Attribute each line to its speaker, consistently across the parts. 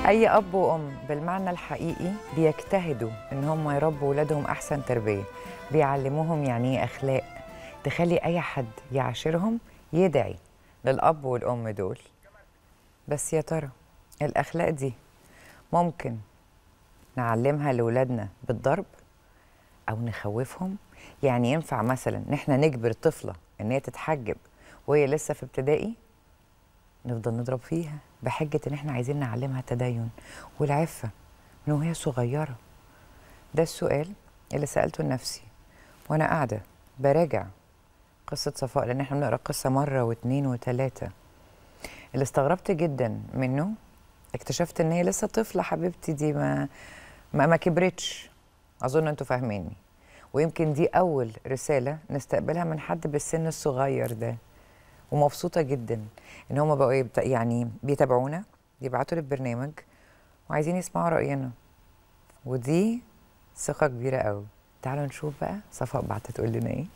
Speaker 1: اي اب وام بالمعنى الحقيقي بيجتهدوا ان هم يربوا ولادهم احسن تربيه بيعلموهم يعني ايه اخلاق تخلي اي حد يعاشرهم يدعي للاب والام دول بس يا ترى الاخلاق دي ممكن نعلمها لاولادنا بالضرب او نخوفهم يعني ينفع مثلا ان احنا نجبر طفله ان هي تتحجب وهي لسه في ابتدائي نفضل نضرب فيها بحجه ان احنا عايزين نعلمها التدين والعفه من وهي صغيره ده السؤال اللي سالته لنفسي وانا قاعده براجع قصه صفاء لان احنا بنقرا القصه مره واثنين وثلاثه اللي استغربت جدا منه اكتشفت ان هي لسه طفله حبيبتي دي ما ما, ما كبرتش اظن انتوا فاهميني ويمكن دي اول رساله نستقبلها من حد بالسن الصغير ده ومبسوطه جدا ان هم بقوا يبت... يعني بيتابعونا بيبعتوا لي البرنامج وعايزين يسمعوا راينا ودي ثقه كبيره قوي تعالوا نشوف بقى صفاء بعتت تقول لنا ايه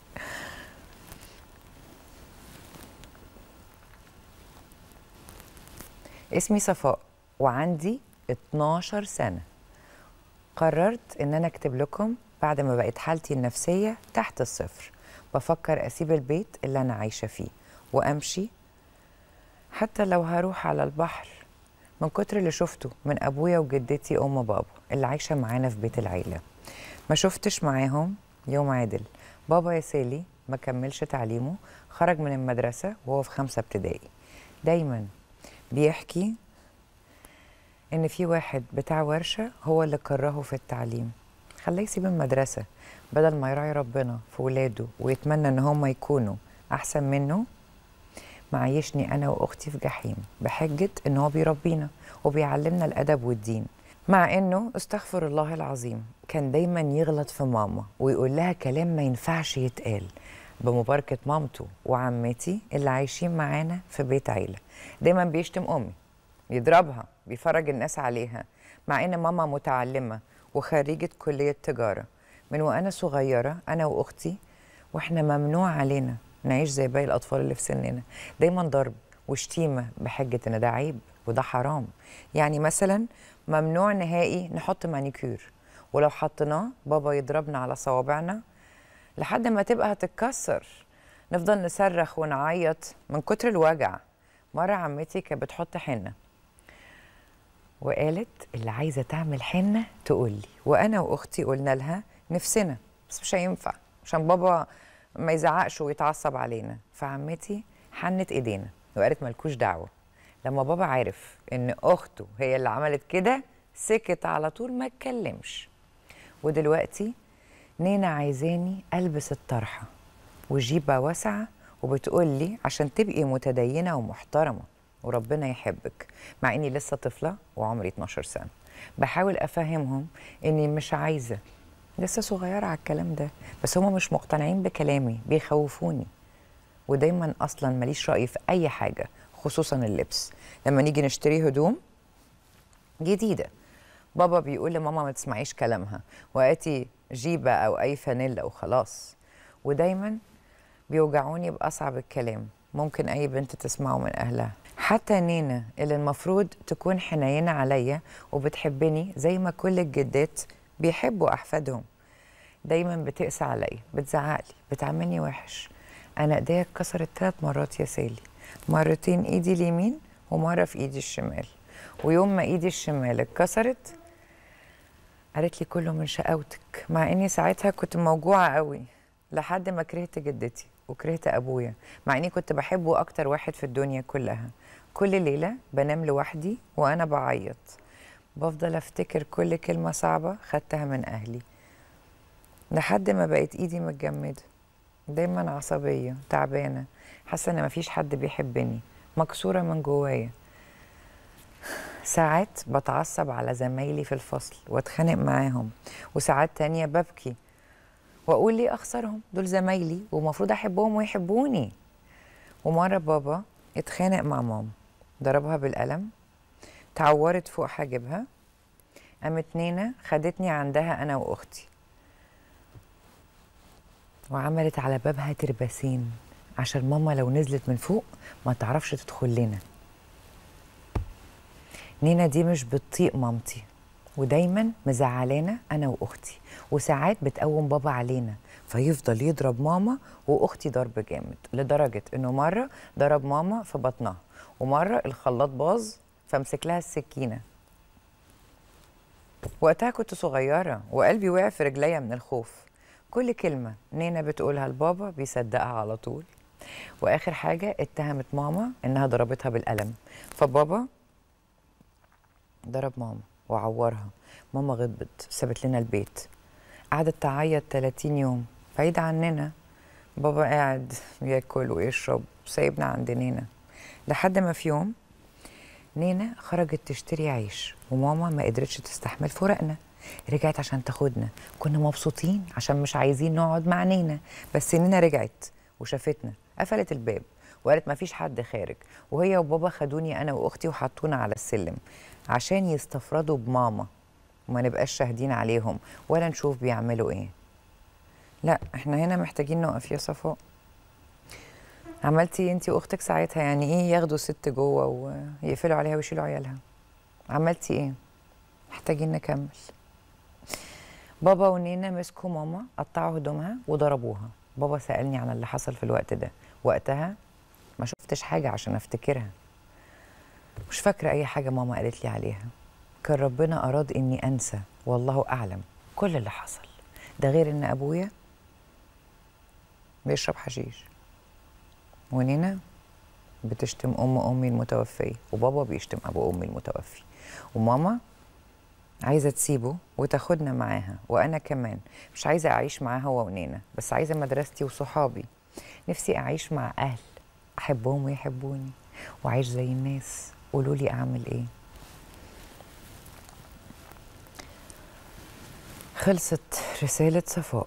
Speaker 1: اسمي صفاء وعندي 12 سنه قررت ان انا اكتب لكم بعد ما بقت حالتي النفسيه تحت الصفر بفكر اسيب البيت اللي انا عايشه فيه وامشي حتى لو هروح على البحر من كتر اللي شفته من ابويا وجدتي ام بابا اللي عايشه معانا في بيت العيله ما شفتش معاهم يوم عادل بابا يا سالي ما كملش تعليمه خرج من المدرسه وهو في خمسه ابتدائي دايما بيحكي ان في واحد بتاع ورشه هو اللي كرهه في التعليم خلاه يسيب المدرسه بدل ما يراعي ربنا في ولاده ويتمنى ان هم يكونوا احسن منه معيشني انا واختي في جحيم بحجه ان هو بيربينا وبيعلمنا الادب والدين مع انه استغفر الله العظيم كان دايما يغلط في ماما ويقول لها كلام ما ينفعش يتقال بمباركه مامته وعمتي اللي عايشين معانا في بيت عيله دايما بيشتم امي يضربها بيفرج الناس عليها مع ان ماما متعلمه وخريجه كليه تجاره من وانا صغيره انا واختي واحنا ممنوع علينا نعيش زي باقي الاطفال اللي في سننا دايما ضرب وشتيمه بحجه ان ده عيب وده حرام يعني مثلا ممنوع نهائي نحط مانيكير ولو حطيناه بابا يضربنا على صوابعنا لحد ما تبقى هتتكسر نفضل نصرخ ونعيط من كتر الوجع مره عمتي كانت بتحط حنه وقالت اللي عايزه تعمل حنه تقول لي وانا واختي قلنا لها نفسنا بس مش هينفع عشان بابا ما يزعقش ويتعصب علينا فعمتي حنت ايدينا وقالت مالكوش دعوه لما بابا عرف ان اخته هي اللي عملت كده سكت على طول ما اتكلمش ودلوقتي نينا عايزاني البس الطرحه وجيبه واسعه وبتقول لي عشان تبقي متدينه ومحترمه وربنا يحبك مع اني لسه طفله وعمري 12 سنه بحاول افهمهم اني مش عايزه لسه صغيره على الكلام ده بس هم مش مقتنعين بكلامي بيخوفوني ودايما اصلا ماليش راي في اي حاجه خصوصا اللبس لما نيجي نشتري هدوم جديده بابا بيقول لماما ما تسمعيش كلامها وقاتي جيبه او اي فانيلا وخلاص ودايما بيوجعوني باصعب الكلام ممكن اي بنت تسمعه من اهلها حتى نينا اللي المفروض تكون حنينه عليا وبتحبني زي ما كل الجدات بيحبوا احفادهم دايما بتقسى عليا بتزعقلي بتعاملني وحش انا ايديا اتكسرت ثلاث مرات يا سالي مرتين ايدي اليمين ومره في ايدي الشمال ويوم ما ايدي الشمال اتكسرت قالت لي كله من شقاوتك مع اني ساعتها كنت موجوعه قوي لحد ما كرهت جدتي وكرهت ابويا مع اني كنت بحبه اكتر واحد في الدنيا كلها كل ليله بنام لوحدي وانا بعيط بفضل افتكر كل كلمه صعبه خدتها من اهلي لحد ما بقت ايدي متجمده دايما عصبيه تعبانه حاسه ان مفيش حد بيحبني مكسوره من جوايا ساعات بتعصب على زمايلي في الفصل واتخانق معاهم وساعات تانية ببكي واقول ليه اخسرهم دول زمايلي ومفروض احبهم ويحبوني ومره بابا اتخانق مع ماما ضربها بالقلم تعورت فوق حاجبها قامت نينا خدتني عندها انا واختي وعملت على بابها ترباسين عشان ماما لو نزلت من فوق ما تعرفش تدخل لنا نينا دي مش بتطيق مامتي ودايما مزعلانا انا واختي وساعات بتقوم بابا علينا فيفضل يضرب ماما واختي ضرب جامد لدرجه انه مره ضرب ماما في بطنها ومره الخلاط باظ فمسك لها السكينه وقتها كنت صغيره وقلبي وقع في رجليا من الخوف كل كلمه نينا بتقولها لبابا بيصدقها على طول واخر حاجه اتهمت ماما انها ضربتها بالقلم فبابا ضرب ماما وعورها ماما غضبت سابت لنا البيت قعدت تعيط 30 يوم بعيد عننا بابا قاعد ياكل ويشرب سايبنا عند نينا لحد ما في يوم نينا خرجت تشتري عيش وماما ما قدرتش تستحمل فراقنا رجعت عشان تاخدنا كنا مبسوطين عشان مش عايزين نقعد مع نينا بس نينا رجعت وشافتنا قفلت الباب وقالت ما فيش حد خارج وهي وبابا خدوني انا واختي وحطونا على السلم عشان يستفردوا بماما وما نبقاش شاهدين عليهم ولا نشوف بيعملوا ايه لا احنا هنا محتاجين نقف يا صفاء عملتي انت واختك ساعتها يعني ايه ياخدوا ست جوه ويقفلوا عليها ويشيلوا عيالها عملتي ايه محتاجين نكمل بابا ونينا مسكوا ماما قطعوا هدومها وضربوها بابا سألني عن اللي حصل في الوقت ده وقتها ما شفتش حاجة عشان افتكرها مش فاكرة أي حاجة ماما قالت لي عليها كان ربنا أراد إني أنسى والله أعلم كل اللي حصل ده غير إن أبويا بيشرب حشيش ونينا بتشتم أم أمي المتوفية وبابا بيشتم أبو أمي المتوفي وماما عايزة تسيبه وتاخدنا معاها وأنا كمان مش عايزة أعيش معاها هو ونينا بس عايزة مدرستي وصحابي نفسي أعيش مع أهل أحبهم ويحبوني وأعيش زي الناس قولوا لي أعمل إيه خلصت رسالة صفاء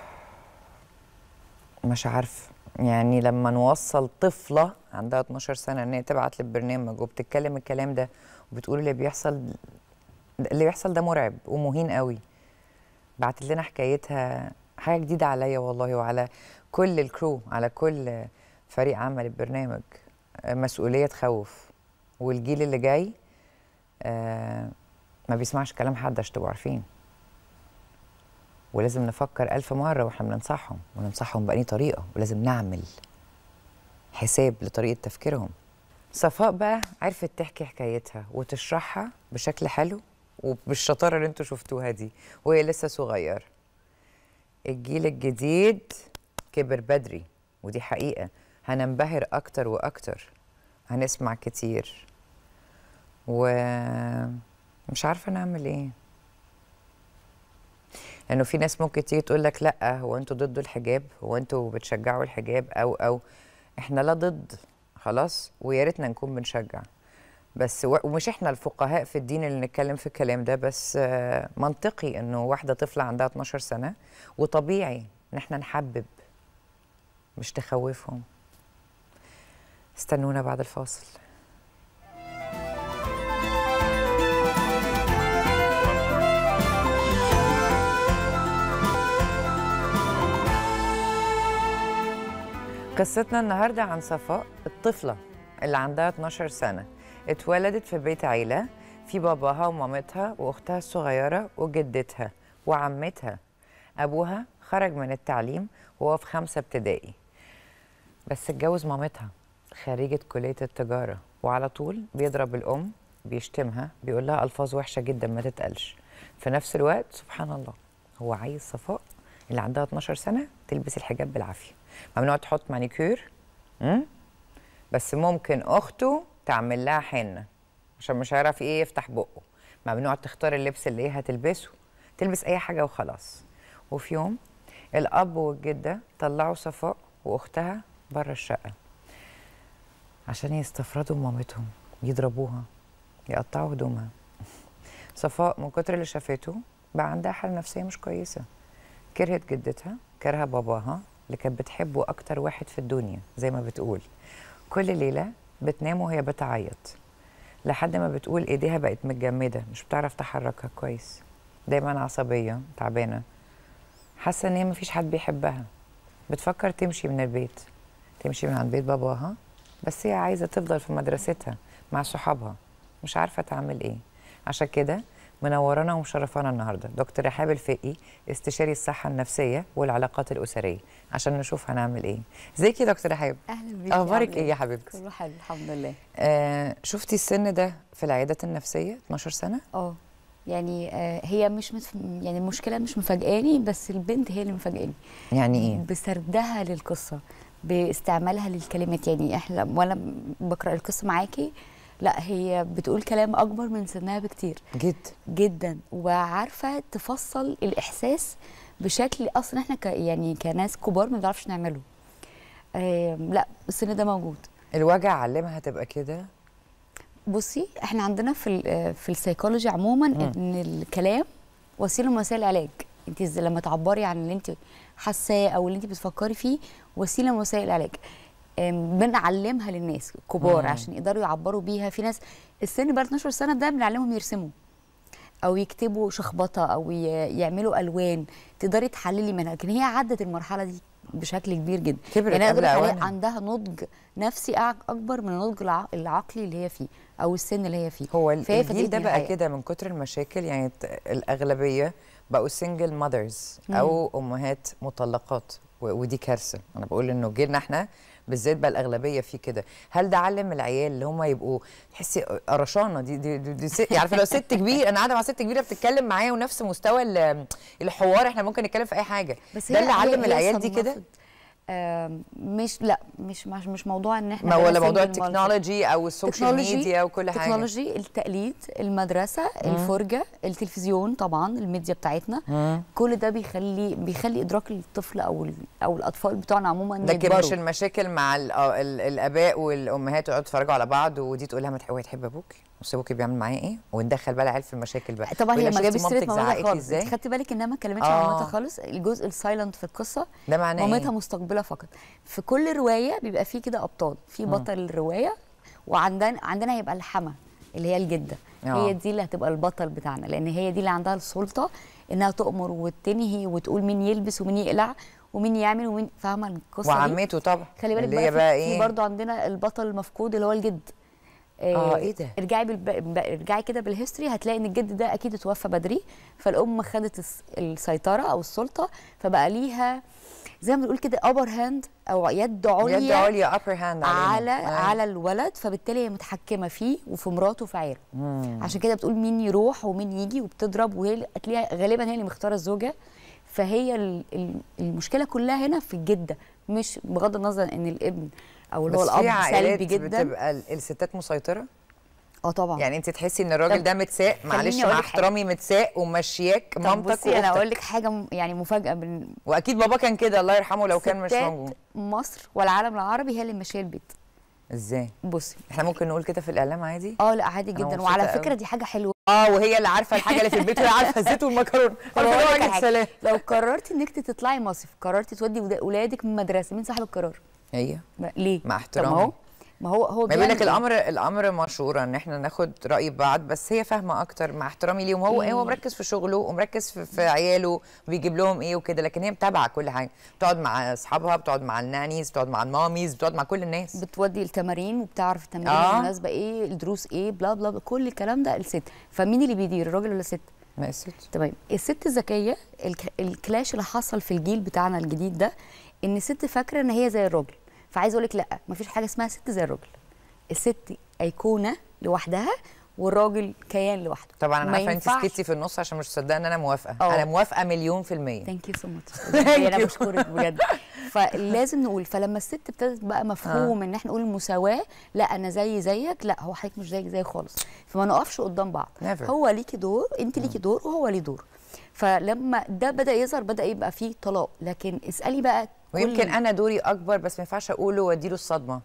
Speaker 1: مش عارفة يعني لما نوصل طفلة عندها 12 سنة ان هي تبعت للبرنامج وبتتكلم الكلام ده وبتقول اللي بيحصل اللي بيحصل ده مرعب ومهين قوي بعتت لنا حكايتها حاجة جديدة عليا والله وعلى كل الكرو على كل فريق عمل البرنامج مسؤولية تخوف والجيل اللي جاي آه ما بيسمعش كلام حد عشان تبقوا عارفين ولازم نفكر ألف مرة وإحنا بننصحهم وننصحهم بأي طريقة ولازم نعمل حساب لطريقة تفكيرهم صفاء بقى عرفت تحكي حكايتها وتشرحها بشكل حلو وبالشطارة اللي انتوا شفتوها دي وهي لسه صغيرة الجيل الجديد كبر بدري ودي حقيقة هننبهر أكتر وأكتر هنسمع كتير ومش عارفة نعمل إيه لانه في ناس ممكن تيجي تقول لك لا هو انتوا ضد الحجاب هو انتوا بتشجعوا الحجاب او او احنا لا ضد خلاص ويا ريتنا نكون بنشجع بس ومش احنا الفقهاء في الدين اللي نتكلم في الكلام ده بس منطقي انه واحده طفله عندها 12 سنه وطبيعي ان احنا نحبب مش تخوفهم استنونا بعد الفاصل قصتنا النهارده عن صفاء الطفله اللي عندها 12 سنه اتولدت في بيت عيله في باباها ومامتها واختها الصغيره وجدتها وعمتها ابوها خرج من التعليم وهو في خمسه ابتدائي بس اتجوز مامتها خريجه كليه التجاره وعلى طول بيضرب الام بيشتمها بيقول لها الفاظ وحشه جدا ما تتقالش في نفس الوقت سبحان الله هو عايز صفاء اللي عندها 12 سنه تلبس الحجاب بالعافيه ممنوع تحط مانيكير بس ممكن اخته تعمل لها حنه عشان مش هيعرف ايه يفتح بقه ممنوع تختار اللبس اللي هي هتلبسه تلبس اي حاجه وخلاص وفي يوم الاب والجده طلعوا صفاء واختها بره الشقه عشان يستفردوا مامتهم يضربوها يقطعوا هدومها صفاء من كتر اللي شافته بقى عندها حاله نفسيه مش كويسه كرهت جدتها كرهه باباها اللي كانت بتحبه اكتر واحد في الدنيا زي ما بتقول كل ليله بتنام وهي بتعيط لحد ما بتقول ايديها بقت متجمده مش بتعرف تحركها كويس دايما عصبيه تعبانه حاسه ان هي مفيش حد بيحبها بتفكر تمشي من البيت تمشي من عند بيت باباها بس هي عايزه تفضل في مدرستها مع صحابها مش عارفه تعمل ايه عشان كده منورانا ومشرفانا النهارده دكتور رحاب الفقي استشاري الصحه النفسيه والعلاقات الاسريه عشان نشوف هنعمل ايه ازيك يا دكتور رحاب
Speaker 2: اهلا بيكي
Speaker 1: اخبارك
Speaker 2: عاملة
Speaker 1: ايه يا حبيبتي
Speaker 2: كله حلو الحمد لله
Speaker 1: آه شفتي السن ده في العيادات النفسيه 12 سنه
Speaker 2: اه يعني آه هي مش متف... يعني المشكله مش مفاجئاني بس البنت هي اللي مفاجئاني
Speaker 1: يعني ايه
Speaker 2: بسردها للقصه باستعمالها للكلمات يعني احنا وانا بقرا القصه معاكي لا هي بتقول كلام اكبر من سنها بكتير
Speaker 1: جد
Speaker 2: جدا وعارفه تفصل الاحساس بشكل اصلا احنا ك يعني كناس كبار ما بنعرفش نعمله آه لا السن ده موجود
Speaker 1: الوجع علمها تبقى كده
Speaker 2: بصي احنا عندنا في ال في السيكولوجي عموما
Speaker 1: مم.
Speaker 2: ان الكلام وسيله من وسائل العلاج انت إز- لما تعبري عن اللي انت حاساه او اللي انت بتفكري فيه وسيله من وسائل العلاج أم، بنعلمها للناس الكبار
Speaker 1: مم.
Speaker 2: عشان يقدروا يعبروا بيها في ناس السن بعد 12 سنه ده بنعلمهم يرسموا او يكتبوا شخبطه او ي- يعملوا الوان تقدري تحللي منها لكن هي عدت المرحله دي بشكل كبير جدا
Speaker 1: كبرت
Speaker 2: يعني أنا
Speaker 1: قبل
Speaker 2: أقدر أقول
Speaker 1: أوانها.
Speaker 2: عندها نضج نفسي أع- اكبر من النضج الع- العقلي اللي هي فيه او السن اللي هي فيه
Speaker 1: هو ال-
Speaker 2: فهي
Speaker 1: الجيل ده
Speaker 2: فادتني
Speaker 1: بقى
Speaker 2: الحقيقة.
Speaker 1: كده من كتر المشاكل يعني ت- الاغلبيه بقوا سنجل ماذرز او امهات مطلقات و- ودي كارثه انا بقول انه جيلنا احنا بالذات بقى الاغلبيه فيه كده هل ده علم العيال اللي هم يبقوا تحسي قرشانه دي دي, دي, دي ست عارفه لو ست كبير انا قاعده مع ست كبيره بتتكلم معايا ونفس مستوى ال- الحوار احنا ممكن نتكلم في اي حاجه
Speaker 2: بس
Speaker 1: ده
Speaker 2: هي-
Speaker 1: اللي
Speaker 2: هي-
Speaker 1: علم
Speaker 2: هي
Speaker 1: العيال دي كده
Speaker 2: صنفت. آم، مش لا مش مش, مش موضوع ان احنا
Speaker 1: ما
Speaker 2: بقى
Speaker 1: ولا موضوع
Speaker 2: single mother.
Speaker 1: التكنولوجي او السوشيال
Speaker 2: تكنولوجي-
Speaker 1: ميديا وكل حاجه
Speaker 2: التكنولوجي التقليد المدرسه الفرجه التلفزيون طبعا الميديا بتاعتنا
Speaker 1: مم.
Speaker 2: كل ده بيخلي بيخلي ادراك الطفل او ال- او الاطفال بتوعنا عموما
Speaker 1: لكن
Speaker 2: يكبروا.
Speaker 1: مش المشاكل مع ال آه ال الاباء والامهات يقعدوا يتفرجوا على بعض ودي تقول لها ما تح- هو تحب ابوك بص ابوك بيعمل معايا ايه وندخل بقى العيال في المشاكل بقى
Speaker 2: طبعا
Speaker 1: ويقول
Speaker 2: هي
Speaker 1: لها
Speaker 2: ما
Speaker 1: شفتي
Speaker 2: جابتش سيره
Speaker 1: مامتك
Speaker 2: مامتها
Speaker 1: زعقت لي
Speaker 2: خالص انت
Speaker 1: ازاي
Speaker 2: خدتي بالك انها ما اتكلمتش عن
Speaker 1: آه.
Speaker 2: مامتها خالص الجزء السايلنت في القصه
Speaker 1: ده معناه
Speaker 2: مامتها
Speaker 1: ايه
Speaker 2: مستقبله فقط في كل روايه بيبقى فيه كده ابطال في بطل الروايه وعندنا عندنا هيبقى الحما اللي هي الجده
Speaker 1: آه.
Speaker 2: هي دي اللي هتبقى البطل بتاعنا لان هي دي اللي عندها السلطه انها تؤمر وتنهي وتقول مين يلبس ومين يقلع ومين يعمل ومين فاهمه القصه دي
Speaker 1: وعمته طبعا
Speaker 2: خلي بالك
Speaker 1: اللي
Speaker 2: بقى,
Speaker 1: هي بقى
Speaker 2: في,
Speaker 1: ايه
Speaker 2: في برضه عندنا البطل المفقود اللي هو الجد
Speaker 1: آه، إيه ده؟
Speaker 2: ارجعي بالب... ب- ارجعي كده بالهيستوري هتلاقي ان الجد ده اكيد اتوفى بدري فالام خدت الس- السيطره او السلطه فبقى ليها زي ما بنقول كده ابر هاند او يد عليا
Speaker 1: يد عليا upper hand
Speaker 2: على
Speaker 1: علينا. آه.
Speaker 2: على الولد فبالتالي هي متحكمه فيه وفي مراته وفي عياله عشان كده بتقول مين يروح ومين يجي وبتضرب وهي اللي- هتلاقيها غالبا هي اللي مختاره الزوجه فهي ال- ال- المشكله كلها هنا في الجده مش بغض النظر ان الابن او اللي هو
Speaker 1: بس في
Speaker 2: الاب
Speaker 1: عائلات
Speaker 2: سلبي جدا
Speaker 1: بتبقى ال- الستات مسيطره
Speaker 2: اه طبعا
Speaker 1: يعني انت تحسي ان الراجل
Speaker 2: طب
Speaker 1: ده متساق معلش
Speaker 2: خليني
Speaker 1: مع
Speaker 2: أقول لك حاجة.
Speaker 1: احترامي متساق ومشياك
Speaker 2: طب
Speaker 1: مامتك
Speaker 2: بصي انا
Speaker 1: واختك
Speaker 2: اقول لك حاجه م- يعني مفاجاه من
Speaker 1: واكيد بابا كان كده الله يرحمه لو كان مش
Speaker 2: ستات
Speaker 1: موجود
Speaker 2: مصر والعالم العربي هي اللي ماشيه البيت
Speaker 1: ازاي
Speaker 2: بصي
Speaker 1: احنا ممكن نقول كده في الاعلام عادي
Speaker 2: اه لا عادي
Speaker 1: أنا
Speaker 2: جدا
Speaker 1: مبسوطة
Speaker 2: وعلى
Speaker 1: قوي.
Speaker 2: فكره دي حاجه حلوه
Speaker 1: اه وهي اللي عارفه الحاجه اللي في البيت وهي عارفه الزيت والمكرونه
Speaker 2: طب
Speaker 1: عارفة
Speaker 2: أقول
Speaker 1: اللي هو
Speaker 2: لك على
Speaker 1: عجل
Speaker 2: حاجة.
Speaker 1: سلام
Speaker 2: لو قررتي انك تطلعي مصيف قررتي تودي ودا- ولادك من مدرسه مين صاحب القرار
Speaker 1: هي
Speaker 2: ما- ليه
Speaker 1: مع
Speaker 2: طب
Speaker 1: احترامي.
Speaker 2: ما هو ما هو هو
Speaker 1: ما بيقول لك
Speaker 2: بيعمل إيه؟
Speaker 1: الامر الامر مشوره ان احنا ناخد راي بعض بس هي فاهمه اكتر مع احترامي ليهم هو ايه هو مركز في شغله ومركز في, في عياله وبيجيب لهم ايه وكده لكن هي متابعه كل حاجه بتقعد مع اصحابها بتقعد مع النانيز بتقعد مع الماميز بتقعد مع كل الناس
Speaker 2: بتودي التمارين وبتعرف التمارين
Speaker 1: آه.
Speaker 2: آه. المناسبه ايه الدروس ايه بلا بلا بلا، كل الكلام ده الست فمين اللي بيدير الراجل ولا الست
Speaker 1: ما الست
Speaker 2: تمام الست الذكيه الك... الكلاش اللي حصل في الجيل بتاعنا الجديد ده ان الست فاكره ان هي زي الراجل فعايزه اقول لك لا مفيش حاجه اسمها ست زي الراجل الست ايقونه لوحدها والراجل كيان لوحده
Speaker 1: طبعا انا
Speaker 2: ما
Speaker 1: عارفه انت
Speaker 2: ينفعش-
Speaker 1: سكتي في النص عشان مش مصدقه ان انا موافقه
Speaker 2: أه.
Speaker 1: انا موافقه مليون في الميه
Speaker 2: ثانك يو سو ماتش انا بشكرك بجد فلازم نقول فلما الست ابتدت بقى مفهوم ان احنا نقول المساواه لا انا زي زيك لا هو حضرتك مش زيك زي خالص فما نقفش قدام بعض
Speaker 1: Never.
Speaker 2: هو ليكي دور انت ليكي دور وهو ليه دور فلما ده بدا يظهر بدا يبقى فيه طلاق لكن اسالي بقى كل-
Speaker 1: ويمكن انا دوري اكبر بس ما ينفعش اقوله واديله الصدمه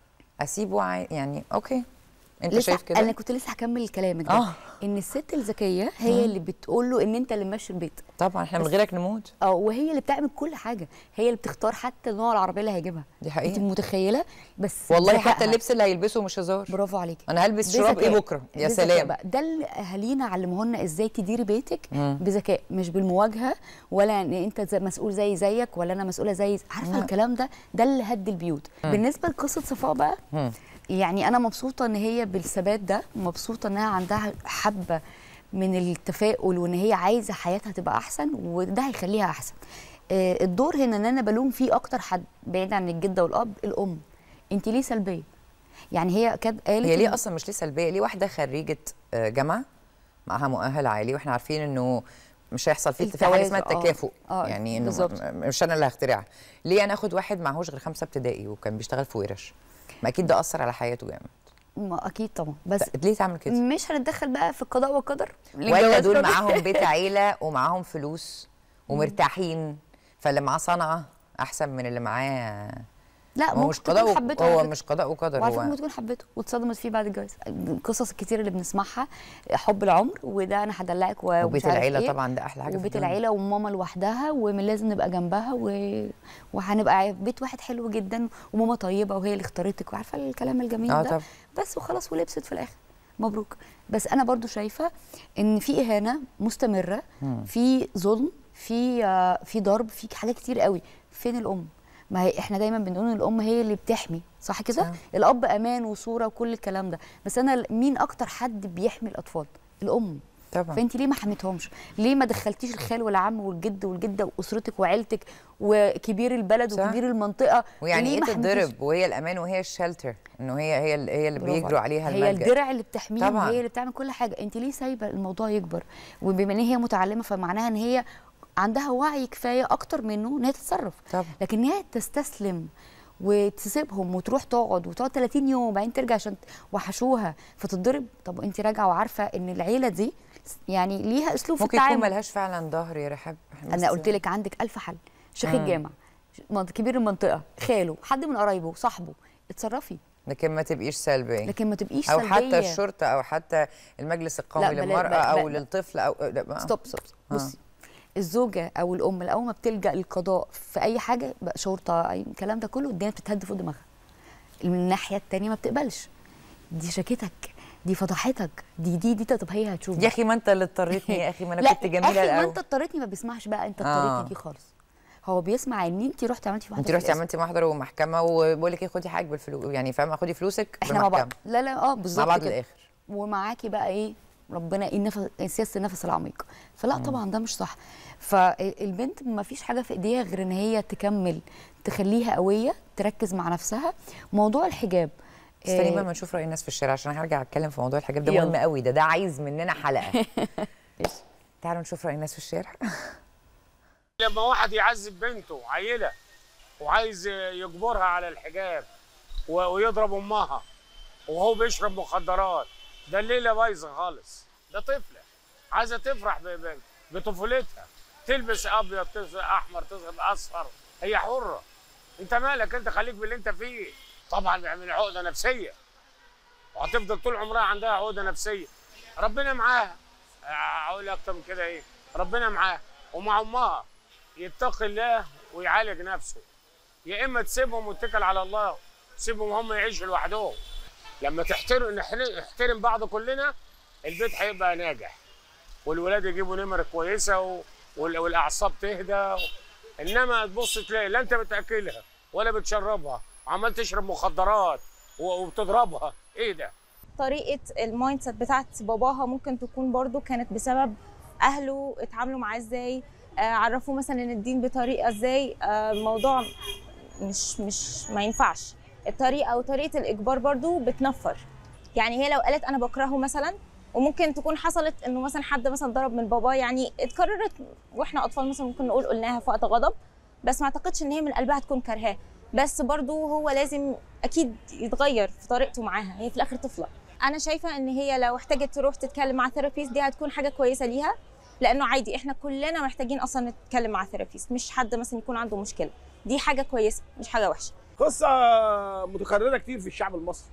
Speaker 1: اسيبه عاي... يعني اوكي انت
Speaker 2: لسه
Speaker 1: شايف كده
Speaker 2: انا كنت لسه هكمل كلامك ده
Speaker 1: آه.
Speaker 2: ان الست الذكيه هي اللي بتقول له ان انت اللي ماشي البيت
Speaker 1: طبعا احنا من
Speaker 2: بس-
Speaker 1: غيرك نموت
Speaker 2: اه وهي اللي بتعمل كل حاجه هي اللي بتختار حتى نوع العربيه اللي هيجيبها
Speaker 1: دي حقيقة.
Speaker 2: انت متخيله بس
Speaker 1: والله
Speaker 2: ذكائها.
Speaker 1: حتى اللبس اللي هيلبسه مش هزار
Speaker 2: برافو عليكي
Speaker 1: انا هلبس شراب ايه
Speaker 2: بذكاء.
Speaker 1: بكره يا
Speaker 2: بذكاء
Speaker 1: سلام
Speaker 2: بقى. ده اللي اهالينا علموه لنا ازاي تديري بيتك بذكاء مش بالمواجهه ولا ان انت زي مسؤول زي زيك ولا انا مسؤوله زي عارفه الكلام ده ده اللي هد البيوت بالنسبه لقصه صفاء بقى يعني انا مبسوطه ان هي بالثبات ده مبسوطه انها عندها حبه من التفاؤل وان هي عايزه حياتها تبقى احسن وده هيخليها احسن آه، الدور هنا ان انا بلوم فيه اكتر حد بعيد عن الجده والاب الام انت ليه سلبيه يعني هي كانت قالت
Speaker 1: هي
Speaker 2: إن-
Speaker 1: ليه اصلا مش ليه سلبيه ليه واحده خريجه آه، جامعه معاها مؤهل عالي واحنا عارفين انه مش هيحصل فيه في حاجه اسمها
Speaker 2: التوازن، آه.
Speaker 1: التكافؤ
Speaker 2: آه،
Speaker 1: يعني انه
Speaker 2: بالظبط.
Speaker 1: م- مش انا اللي هخترعها ليه انا اخد واحد معهوش غير خمسه ابتدائي وكان بيشتغل في ورش ما اكيد ده اثر على حياته جامد
Speaker 2: ما اكيد طبعا بس
Speaker 1: ليه تعمل كده
Speaker 2: مش هنتدخل بقى في القضاء والقدر
Speaker 1: ولا
Speaker 2: الجواز
Speaker 1: دول
Speaker 2: قدر.
Speaker 1: معاهم بيت عيله ومعاهم فلوس ومرتاحين فاللي معاه صنعه احسن من اللي معاه
Speaker 2: لا
Speaker 1: ما هو
Speaker 2: ممكن
Speaker 1: مش
Speaker 2: تكون
Speaker 1: قضاء
Speaker 2: حبته
Speaker 1: و-
Speaker 2: على
Speaker 1: هو
Speaker 2: فكرة.
Speaker 1: مش قضاء وقدر
Speaker 2: وعلى
Speaker 1: هو
Speaker 2: فكره ممكن تكون حبته واتصدمت فيه بعد الجواز القصص الكتير اللي بنسمعها حب العمر وده انا هدلعك و- ومش
Speaker 1: وبيت
Speaker 2: عارف
Speaker 1: العيله
Speaker 2: إيه.
Speaker 1: طبعا ده احلى حاجه في
Speaker 2: وبيت
Speaker 1: الدنيا.
Speaker 2: العيله وماما لوحدها ومن لازم نبقى جنبها و... وهنبقى في بيت واحد حلو جدا وماما طيبه وهي اللي اختارتك وعارفه الكلام الجميل
Speaker 1: اه
Speaker 2: ده
Speaker 1: طبعا
Speaker 2: بس وخلاص ولبست في الاخر مبروك بس انا برضو شايفه ان في اهانه مستمره
Speaker 1: مم.
Speaker 2: في ظلم في آه، في ضرب في حاجات كتير قوي فين الام ما هي احنا دايما بنقول ان الام هي اللي بتحمي صح كده
Speaker 1: صح.
Speaker 2: الاب امان وصوره وكل الكلام ده بس انا ال- مين اكتر حد بيحمي الاطفال الام
Speaker 1: طبعا
Speaker 2: فانت ليه ما حميتهمش ليه ما دخلتيش الخال والعم والجد والجده واسرتك وعيلتك وكبير البلد
Speaker 1: صح.
Speaker 2: وكبير المنطقه
Speaker 1: ويعني
Speaker 2: ليه
Speaker 1: ايه
Speaker 2: ما حميتيش؟
Speaker 1: تتضرب وهي الامان وهي الشلتر انه هي هي ال- هي اللي
Speaker 2: برافو
Speaker 1: بيجروا
Speaker 2: عليك.
Speaker 1: عليها
Speaker 2: هي
Speaker 1: الملجأ
Speaker 2: الدرع اللي بتحميهم
Speaker 1: طبعاً.
Speaker 2: هي اللي بتعمل كل حاجه انت ليه سايبه الموضوع يكبر وبما ان هي متعلمه فمعناها ان هي عندها وعي كفايه اكتر منه ان هي تتصرف
Speaker 1: طبعا
Speaker 2: لكن هي تستسلم وتسيبهم وتروح تقعد وتقعد 30 يوم وبعدين ترجع عشان وحشوها فتتضرب طب انت راجعه وعارفه ان العيله دي يعني ليها اسلوب في
Speaker 1: ممكن يكون
Speaker 2: التعامل
Speaker 1: ملهاش فعلا ظهر يا رحاب إحنا بس-
Speaker 2: انا قلت لك عندك ألف حل شيخ
Speaker 1: مم.
Speaker 2: الجامع منط- كبير المنطقه خاله حد من قرايبه صاحبه اتصرفي
Speaker 1: لكن ما تبقيش سلبيه
Speaker 2: لكن ما تبقيش
Speaker 1: او
Speaker 2: سلبيه
Speaker 1: حتى الشرطه او حتى المجلس القومي
Speaker 2: لا، بلا-
Speaker 1: للمراه
Speaker 2: بلا-
Speaker 1: او
Speaker 2: بلا-
Speaker 1: للطفل او لا، ما-
Speaker 2: ستوب ستوب
Speaker 1: آه.
Speaker 2: بصي الزوجه او الام اول ما بتلجا للقضاء في اي حاجه بقى شرطه اي الكلام ده كله الدنيا بتتهد فوق دماغها من الناحيه التانية ما بتقبلش دي شكتك دي فضحتك دي دي دي طب هي هتشوف
Speaker 1: يا اخي ما انت اللي اضطريتني يا اخي ما انا
Speaker 2: لا
Speaker 1: كنت جميله
Speaker 2: اخي ما
Speaker 1: الاول
Speaker 2: انت اضطريتني ما بيسمعش بقى انت
Speaker 1: آه.
Speaker 2: اضطريتي دي خالص هو بيسمع ان انت رحتي عملتي محضر
Speaker 1: انت
Speaker 2: في
Speaker 1: رحتي
Speaker 2: القسم.
Speaker 1: عملتي محضر ومحكمه وبقول لك ايه خدي حاجه بالفلوس يعني فاهمه خدي فلوسك
Speaker 2: احنا مع بعض
Speaker 1: بمحكمة.
Speaker 2: لا لا اه
Speaker 1: مع
Speaker 2: بالظبط
Speaker 1: بعض
Speaker 2: كده.
Speaker 1: للاخر
Speaker 2: ومعاكي بقى ايه ربنا ايه النفس سياسه النفس العميق فلا طبعا ده مش صح فالبنت ما فيش حاجه في ايديها غير ان هي تكمل تخليها قويه تركز مع نفسها موضوع الحجاب
Speaker 1: استني
Speaker 2: آه،
Speaker 1: بقى ما نشوف راي الناس في الشارع عشان هرجع اتكلم في موضوع الحجاب ده
Speaker 2: يلا.
Speaker 1: مهم قوي ده ده عايز مننا حلقه تعالوا نشوف راي الناس في الشارع
Speaker 3: لما واحد يعذب بنته عيلة وعايز يجبرها على الحجاب و- ويضرب امها وهو بيشرب مخدرات ده الليله بايظه خالص ده طفله عايزه تفرح ب- ب- بطفولتها تلبس ابيض تلبس احمر تلبس اصفر هي حره انت مالك انت خليك باللي انت فيه طبعا بيعمل عقده نفسيه وهتفضل طول عمرها عندها عقده نفسيه ربنا معاها اقول اكتر من كده ايه ربنا معاها ومع امها يتقي الله ويعالج نفسه يا اما تسيبهم وتتكل على الله تسيبهم هم يعيشوا لوحدهم لما تحترم نحن- نحترم بعض كلنا البيت هيبقى ناجح والولاد يجيبوا نمر كويسه و... وال- والاعصاب تهدى انما تبص تلاقي لا انت بتاكلها ولا بتشربها وعمال تشرب مخدرات و- وبتضربها ايه ده
Speaker 4: طريقه المايند سيت بتاعت باباها ممكن تكون برضو كانت بسبب اهله اتعاملوا معاه ازاي آه، عرفوه مثلا ان الدين بطريقه ازاي آه، الموضوع مش مش ما ينفعش الطريقه او طريقه الاجبار برضو بتنفر يعني هي لو قالت انا بكرهه مثلا وممكن تكون حصلت انه مثلا حد مثلا ضرب من باباه يعني اتكررت واحنا اطفال مثلا ممكن نقول قلناها في وقت غضب بس ما اعتقدش ان هي من قلبها تكون كارهاه بس برضو هو لازم اكيد يتغير في طريقته معاها هي في الاخر طفله انا شايفه ان هي لو احتاجت تروح تتكلم مع ثيرابيست دي هتكون حاجه كويسه ليها لانه عادي احنا كلنا محتاجين اصلا نتكلم مع ثيرابيست مش حد مثلا يكون عنده مشكله دي حاجه كويسه مش حاجه وحشه
Speaker 5: قصة متكررة كتير في الشعب المصري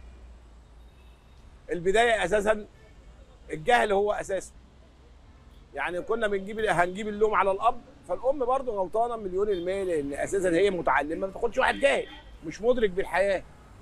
Speaker 5: البداية أساسا الجهل هو أساسه يعني كنا بنجيب هنجيب اللوم على الأب فالأم برضه غلطانة مليون المية لأن أساسا هي متعلمة ما بتاخدش واحد جاهل مش مدرك بالحياة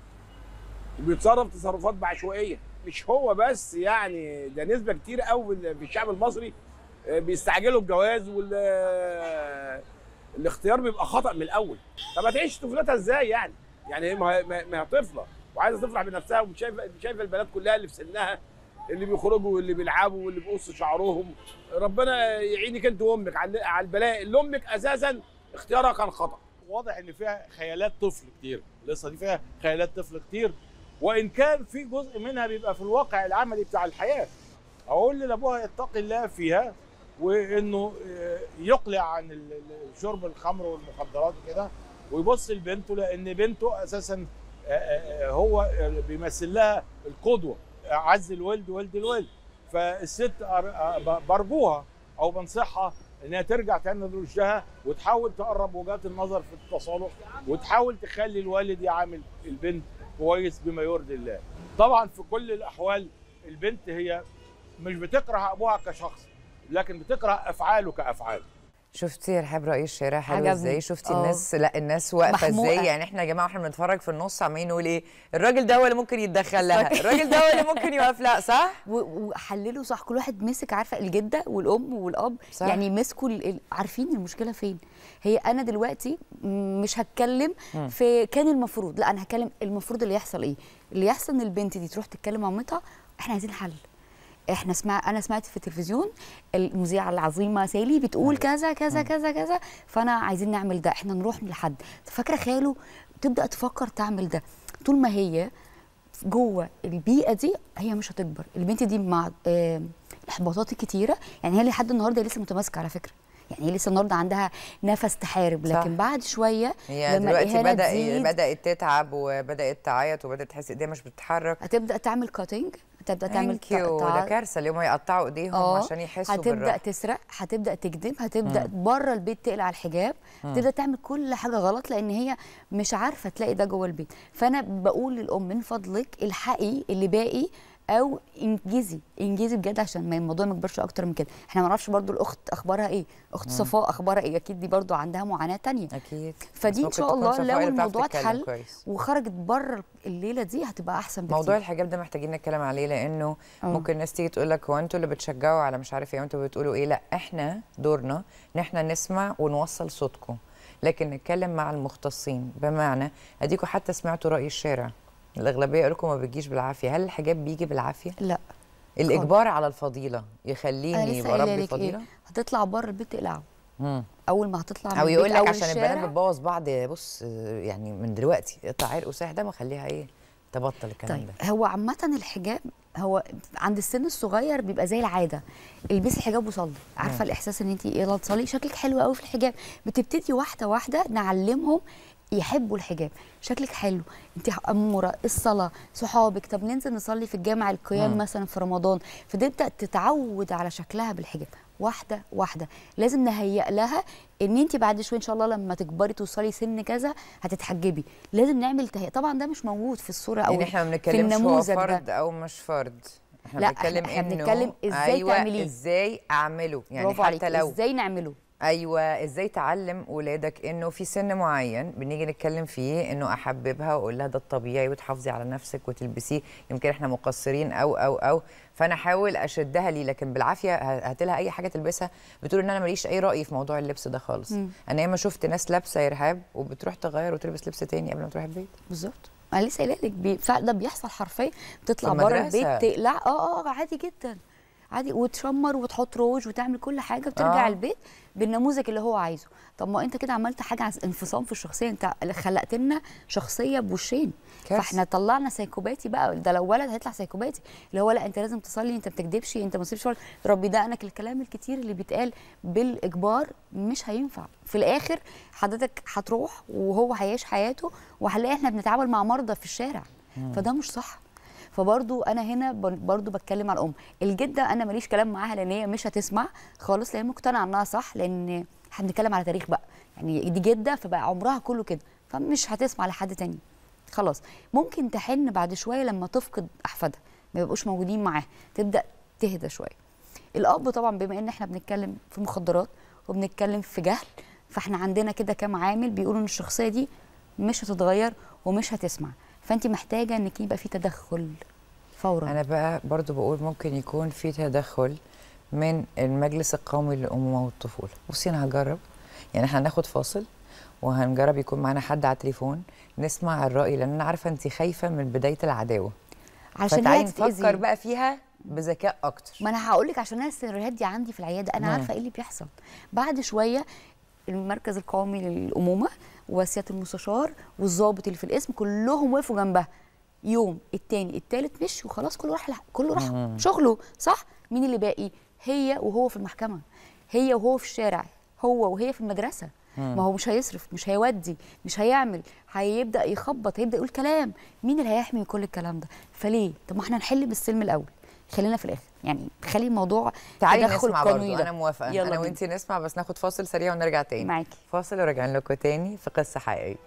Speaker 5: وبيتصرف تصرفات بعشوائية مش هو بس يعني ده نسبة كتير قوي في الشعب المصري آه، بيستعجلوا الجواز وال آه، الاختيار بيبقى خطأ من الأول طب هتعيش طفولتها ازاي يعني؟ يعني هي ما هي- ما ما هي طفله وعايزه تفرح بنفسها وشايفه شايفه البنات كلها اللي في سنها اللي بيخرجوا واللي بيلعبوا واللي بيقصوا شعرهم ربنا يعينك انت وامك على على البلاء اللي امك اساسا اختيارها كان خطا
Speaker 6: واضح ان فيها خيالات طفل كتير القصه دي فيها خيالات طفل كتير وان كان في جزء منها بيبقى في الواقع العملي بتاع الحياه اقول لابوها يتقي الله فيها وانه آه، يقلع عن ال- ال- شرب الخمر والمخدرات وكده ويبص لبنته لان بنته اساسا آه، آه، آه، هو بيمثل لها القدوه عز الولد ولد الولد فالست أر- آه، ب- برجوها او بنصحها انها ترجع تاني لرشدها وتحاول تقرب وجهات النظر في التصالح وتحاول تخلي الوالد يعامل البنت كويس بما يرضي الله. طبعا في كل الاحوال البنت هي مش بتكره ابوها كشخص لكن بتكره افعاله كافعال.
Speaker 1: شفتي يا رحاب رأي الشارع حلو
Speaker 2: عجبني.
Speaker 1: ازاي شفتي
Speaker 2: آه.
Speaker 1: الناس لا الناس واقفه
Speaker 2: محموقة.
Speaker 1: ازاي يعني احنا يا جماعه واحنا بنتفرج في النص عمالين نقول ايه الراجل ده هو اللي ممكن يتدخل لها الراجل ده هو اللي ممكن يقف لا صح
Speaker 2: و- وحللوا صح كل واحد مسك عارفه الجده والام والاب
Speaker 1: صح.
Speaker 2: صح. يعني مسكوا ال- ال- عارفين المشكله فين هي انا دلوقتي م- مش هتكلم في كان المفروض لا انا هتكلم المفروض اللي يحصل ايه اللي يحصل ان البنت دي تروح تتكلم مع مامتها احنا عايزين حل احنا سمع انا سمعت في التلفزيون المذيعه العظيمه سالي بتقول كذا كذا كذا كذا فانا عايزين نعمل ده احنا نروح لحد فاكره خاله تبدا تفكر تعمل ده طول ما هي جوه البيئه دي هي مش هتكبر البنت دي مع آه، الاحباطات الكتيره يعني هي لحد النهارده لسه متماسكه على فكره يعني هي لسه النهارده عندها نفس تحارب
Speaker 1: صح.
Speaker 2: لكن بعد شويه
Speaker 1: هي
Speaker 2: لما
Speaker 1: دلوقتي
Speaker 2: الإهانة
Speaker 1: بدا
Speaker 2: تزيد،
Speaker 1: بدات تتعب وبدات تعيط وبدات تحس ايديها مش بتتحرك
Speaker 2: هتبدا تعمل كاتنج هتبدا تعمل
Speaker 1: ثانك يو
Speaker 2: تع-
Speaker 1: ده كارثه اليوم هيقطعوا ايديهم
Speaker 2: اه
Speaker 1: عشان يحسوا
Speaker 2: هتبدا
Speaker 1: بالراحه
Speaker 2: تسرق هتبدا تكذب هتبدا بره البيت تقلع الحجاب تبدا تعمل كل حاجه غلط لان هي مش عارفه تلاقي ده جوه البيت فانا بقول للام من فضلك الحقي اللي باقي او انجزي انجزي بجد عشان ما الموضوع ما يكبرش اكتر من كده احنا ما نعرفش برضو الاخت اخبارها ايه اخت صفاء اخبارها ايه اكيد دي برضو عندها معاناه تانية
Speaker 1: اكيد
Speaker 2: فدي
Speaker 1: بس
Speaker 2: ان
Speaker 1: ممكن
Speaker 2: شاء
Speaker 1: تكون
Speaker 2: الله
Speaker 1: صفاء
Speaker 2: لو
Speaker 1: اللي بتعرف
Speaker 2: الموضوع
Speaker 1: تتكلم
Speaker 2: اتحل
Speaker 1: كويس.
Speaker 2: وخرجت بره الليله دي هتبقى احسن بكتير
Speaker 1: موضوع الحجاب ده محتاجين نتكلم عليه لانه
Speaker 2: اه.
Speaker 1: ممكن الناس تيجي تقول لك هو انتوا اللي بتشجعوا على مش عارف ايه وانتوا بتقولوا ايه لا احنا دورنا ان احنا نسمع ونوصل صوتكم لكن نتكلم مع المختصين بمعنى اديكوا حتى سمعتوا راي الشارع الاغلبيه يقول لكم ما بيجيش بالعافيه هل الحجاب بيجي بالعافيه
Speaker 2: لا
Speaker 1: الاجبار على الفضيله
Speaker 2: انا
Speaker 1: يخليني
Speaker 2: لسه
Speaker 1: يبقى
Speaker 2: قايله
Speaker 1: ربي
Speaker 2: لك
Speaker 1: فضيله
Speaker 2: ايه هتطلع بره البيت تقلعه
Speaker 1: مم.
Speaker 2: اول ما هتطلع من
Speaker 1: او
Speaker 2: البيت
Speaker 1: يقول لك
Speaker 2: أول
Speaker 1: عشان
Speaker 2: الشارع،
Speaker 1: البنات بتبوظ بعض بص آه، يعني من دلوقتي اقطع عرق وساح ده وخليها ايه تبطل الكلام
Speaker 2: طيب
Speaker 1: ده
Speaker 2: هو عامة الحجاب هو عند السن الصغير بيبقى زي العادة البسي حجاب وصلي عارفة الإحساس إن أنت يلا تصلي شكلك حلو قوي في الحجاب بتبتدي واحدة واحدة نعلمهم يحبوا الحجاب شكلك حلو انت اموره الصلاه صحابك طب ننزل نصلي في الجامع القيام
Speaker 1: مم.
Speaker 2: مثلا في رمضان فتبدا تتعود على شكلها بالحجاب واحده واحده لازم نهيئ لها ان انت بعد شويه ان شاء الله لما تكبري توصلي سن كذا هتتحجبي لازم نعمل تهيئه طبعا ده مش موجود في الصوره او
Speaker 1: يعني احنا ما
Speaker 2: في
Speaker 1: بنتكلمش هو
Speaker 2: النموذج
Speaker 1: فرد
Speaker 2: ده
Speaker 1: او مش فرد احنا
Speaker 2: لا،
Speaker 1: بنتكلم
Speaker 2: احنا
Speaker 1: انه
Speaker 2: بنتكلم ازاي
Speaker 1: أيوة
Speaker 2: تعمليه.
Speaker 1: ازاي اعمله يعني
Speaker 2: برافو
Speaker 1: حتى
Speaker 2: عليكي.
Speaker 1: لو
Speaker 2: ازاي نعمله
Speaker 1: ايوه ازاي تعلم ولادك انه في سن معين بنيجي نتكلم فيه انه احببها واقول لها ده الطبيعي وتحافظي على نفسك وتلبسيه يمكن احنا مقصرين او او او فانا احاول اشدها ليه لكن بالعافيه ه- هات لها اي حاجه تلبسها بتقول ان انا ماليش اي راي في موضوع اللبس ده خالص
Speaker 2: مم.
Speaker 1: انا ياما شفت ناس لابسه ارهاب وبتروح تغير وتلبس لبس تاني قبل ما تروح البيت
Speaker 2: بالظبط انا لسه قايله لك بي... فعلا ده بيحصل حرفيا بتطلع
Speaker 1: في
Speaker 2: بره
Speaker 1: المدرسة.
Speaker 2: البيت تقلع اه اه عادي جدا عادي وتشمر وتحط روج وتعمل كل حاجه وترجع
Speaker 1: آه.
Speaker 2: آه. البيت بالنموذج اللي هو عايزه طب ما انت كده عملت حاجه عن انفصام في الشخصيه انت خلقت لنا شخصيه بوشين
Speaker 1: كارثة.
Speaker 2: فاحنا طلعنا سايكوباتي بقى ده لو ولد هيطلع سايكوباتي اللي هو لا انت لازم تصلي انت ما بتكدبش انت ما تسيبش شغل ربي دقنك الكلام الكتير اللي بيتقال بالاجبار مش هينفع في الاخر حضرتك هتروح وهو هيعيش حياته وهنلاقي احنا بنتعامل مع مرضى في الشارع فده مش صح فبرضو انا هنا ب- برضو بتكلم على الام الجده انا ماليش كلام معاها لان هي مش هتسمع خالص لان مقتنعه انها صح لان احنا بنتكلم على تاريخ بقى يعني دي جده فبقى عمرها كله كده فمش هتسمع لحد تاني خلاص ممكن تحن بعد شويه لما تفقد احفادها ما يبقوش موجودين معاها تبدا تهدى شويه الاب طبعا بما ان احنا بنتكلم في مخدرات وبنتكلم في جهل فاحنا عندنا كده كام عامل بيقولوا ان الشخصيه دي مش هتتغير ومش هتسمع فانت محتاجه انك يبقى في تدخل فورا
Speaker 1: انا بقى برضو بقول ممكن يكون في تدخل من المجلس القومي للامومه والطفوله بصي انا هجرب يعني احنا هناخد فاصل وهنجرب يكون معانا حد على التليفون نسمع الراي لان انا عارفه انت خايفه من بدايه العداوه
Speaker 2: عشان
Speaker 1: فتعالي
Speaker 2: هي
Speaker 1: نفكر
Speaker 2: تتأذي.
Speaker 1: بقى فيها بذكاء اكتر
Speaker 2: ما انا هقول لك عشان انا السيناريوهات دي عندي في العياده انا
Speaker 1: مم.
Speaker 2: عارفه ايه اللي بيحصل بعد شويه المركز القومي للامومه وسياده المستشار والضابط اللي في القسم كلهم وقفوا جنبها يوم التاني التالت مشي وخلاص كله راح لح- كله راح شغله صح مين اللي باقي هي وهو في المحكمه هي وهو في الشارع هو وهي في المدرسه ما هو مش هيصرف مش هيودي مش هيعمل هيبدا يخبط هيبدا يقول كلام مين اللي هيحمي كل الكلام ده فليه طب ما احنا نحل بالسلم الاول خلينا في الاخر يعني خلي الموضوع
Speaker 1: تعالي
Speaker 2: تدخل
Speaker 1: نسمع
Speaker 2: قانوني
Speaker 1: برضو
Speaker 2: ده.
Speaker 1: انا موافقه
Speaker 2: يلا
Speaker 1: انا
Speaker 2: بينا.
Speaker 1: وانت نسمع بس ناخد فاصل سريع ونرجع تاني
Speaker 2: معاكي
Speaker 1: فاصل وراجعين لكم تاني في قصه حقيقيه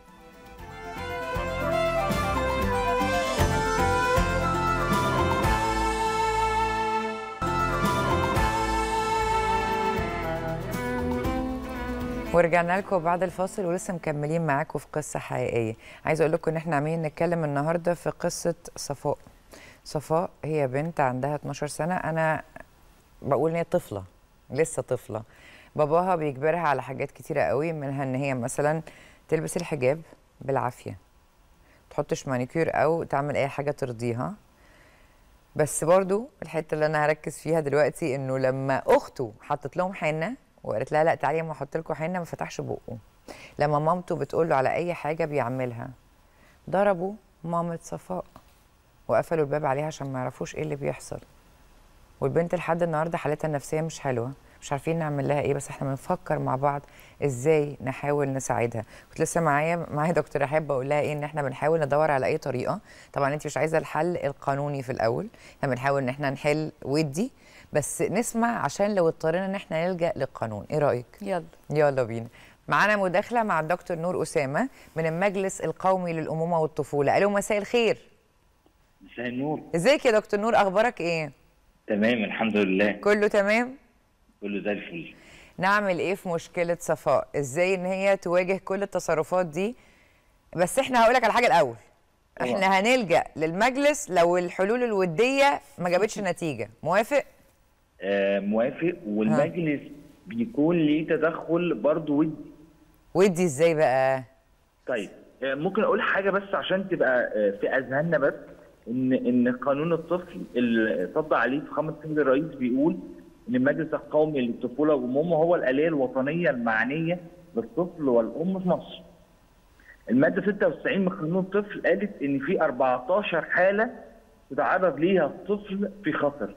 Speaker 1: ورجعنا لكم بعد الفاصل ولسه مكملين معاكم في قصه حقيقيه عايزه اقول لكم ان احنا عاملين نتكلم النهارده في قصه صفاء صفاء هي بنت عندها 12 سنه انا بقول ان هي طفله لسه طفله باباها بيجبرها على حاجات كتيره قوي منها ان هي مثلا تلبس الحجاب بالعافيه تحطش مانيكير او تعمل اي حاجه ترضيها بس برضو الحته اللي انا هركز فيها دلوقتي انه لما اخته حطت لهم حنه وقالت لها لا تعالي اما احط لكم حنه ما فتحش بقه لما مامته بتقول له على اي حاجه بيعملها ضربوا مامة صفاء وقفلوا الباب عليها عشان ما يعرفوش ايه اللي بيحصل والبنت لحد النهارده حالتها النفسيه مش حلوه مش عارفين نعمل لها ايه بس احنا بنفكر مع بعض ازاي نحاول نساعدها كنت لسه معايا معايا دكتور رحاب بقول لها ايه ان احنا بنحاول ندور على اي طريقه طبعا انت مش عايزه الحل القانوني في الاول احنا بنحاول ان احنا نحل ودي بس نسمع عشان لو اضطرينا ان احنا نلجا للقانون ايه رايك
Speaker 2: يلا
Speaker 1: يلا بينا معانا مداخله مع الدكتور نور اسامه من المجلس القومي للامومه والطفوله الو مساء الخير
Speaker 7: مساء النور
Speaker 1: ازيك يا دكتور نور اخبارك ايه
Speaker 7: تمام الحمد لله
Speaker 1: كله تمام
Speaker 7: كله زي الفل
Speaker 1: نعمل ايه في مشكله صفاء ازاي ان هي تواجه كل التصرفات دي بس احنا هقولك على حاجه الاول
Speaker 7: طبعا.
Speaker 1: احنا هنلجا للمجلس لو الحلول الوديه ما جابتش نتيجه موافق
Speaker 7: آه موافق والمجلس بيكون ليه تدخل برضه ودي
Speaker 1: ودي ازاي بقى
Speaker 7: طيب آه ممكن اقول حاجه بس عشان تبقى آه في اذهاننا بس ان ان قانون الطفل اللي صدى عليه فخامه السيد الرئيس بيقول ان المجلس القومي للطفوله والامومه هو الاليه الوطنيه المعنيه للطفل والام في مصر. الماده 96 من قانون الطفل قالت ان في 14 حاله تتعرض ليها الطفل في خطر.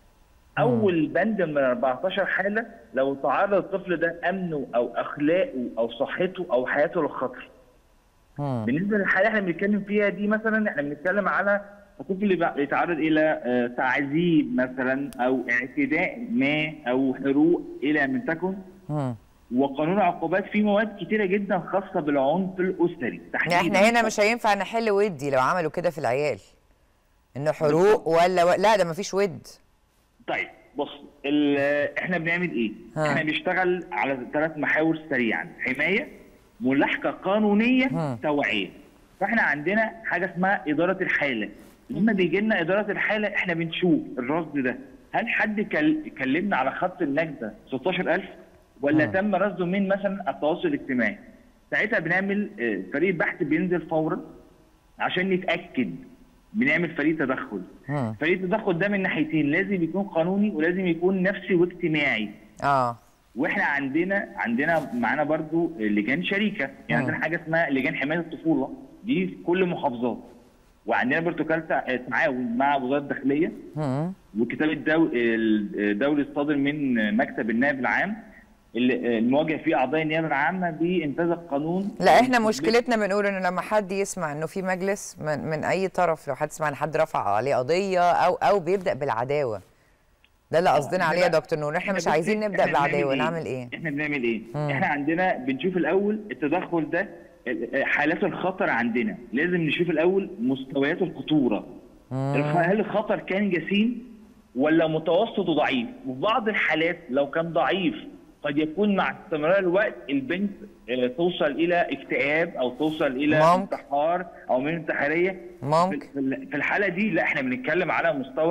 Speaker 7: اول بند من 14 حاله لو تعرض الطفل ده امنه او اخلاقه او صحته او حياته للخطر.
Speaker 1: مم.
Speaker 7: بالنسبه للحاله اللي احنا بنتكلم فيها دي مثلا احنا بنتكلم على الطفل اللي بقى- يتعرض الى آه، تعذيب مثلا او اعتداء ما او حروق الى من تكن
Speaker 1: مم.
Speaker 7: وقانون العقوبات فيه مواد كتيره جدا خاصه بالعنف الاسري تحديدا
Speaker 1: احنا هنا مش هينفع نحل ودي لو عملوا كده في العيال انه حروق ولا و... لا ده مفيش ود
Speaker 7: طيب بص ال- احنا بنعمل ايه؟
Speaker 1: ها.
Speaker 7: احنا بنشتغل على ثلاث محاور سريعا حمايه ملاحقه قانونيه
Speaker 1: ها.
Speaker 7: توعيه فاحنا عندنا حاجه اسمها اداره الحاله لما بيجي لنا اداره الحاله احنا بنشوف الرصد ده هل حد كل- كلمنا على خط النجده 16000 ولا
Speaker 1: ها.
Speaker 7: تم رصده من مثلا التواصل الاجتماعي ساعتها بنعمل آه، فريق بحث بينزل فورا عشان نتاكد بنعمل فريق تدخل
Speaker 1: مم.
Speaker 7: فريق التدخل ده من ناحيتين لازم يكون قانوني ولازم يكون نفسي واجتماعي
Speaker 1: اه
Speaker 7: واحنا عندنا عندنا معانا برضو لجان شريكه يعني
Speaker 1: مم.
Speaker 7: عندنا حاجه اسمها لجان حمايه الطفوله دي في كل المحافظات وعندنا بروتوكول تع- تعاون مع وزاره الداخليه
Speaker 1: مم.
Speaker 7: وكتاب الدو... الدولي الصادر من مكتب النائب العام اللي المواجهه فيه اعضاء النيابه العامه بانفاذ القانون
Speaker 1: لا احنا مشكلتنا بنقول انه لما حد يسمع انه في مجلس من, من اي طرف لو حد سمع ان حد رفع عليه قضيه او او بيبدا بالعداوه ده اللي قصدنا عليه يا دكتور نور احنا مش
Speaker 7: بصي،
Speaker 1: عايزين نبدا
Speaker 7: إحنا بنعمل
Speaker 1: بالعداوه نعمل ايه
Speaker 7: احنا بنعمل ايه؟
Speaker 1: مم.
Speaker 7: احنا عندنا بنشوف الاول التدخل ده حالات الخطر عندنا لازم نشوف الاول مستويات الخطوره الخ- هل الخطر كان جسيم ولا متوسط وضعيف وفي بعض الحالات لو كان ضعيف قد يكون مع استمرار الوقت البنت آه، توصل الى اكتئاب او توصل الى
Speaker 1: ممكن.
Speaker 7: انتحار او من انتحاريه
Speaker 1: ممكن
Speaker 7: في- في في الحاله دي لا احنا بنتكلم على مستوى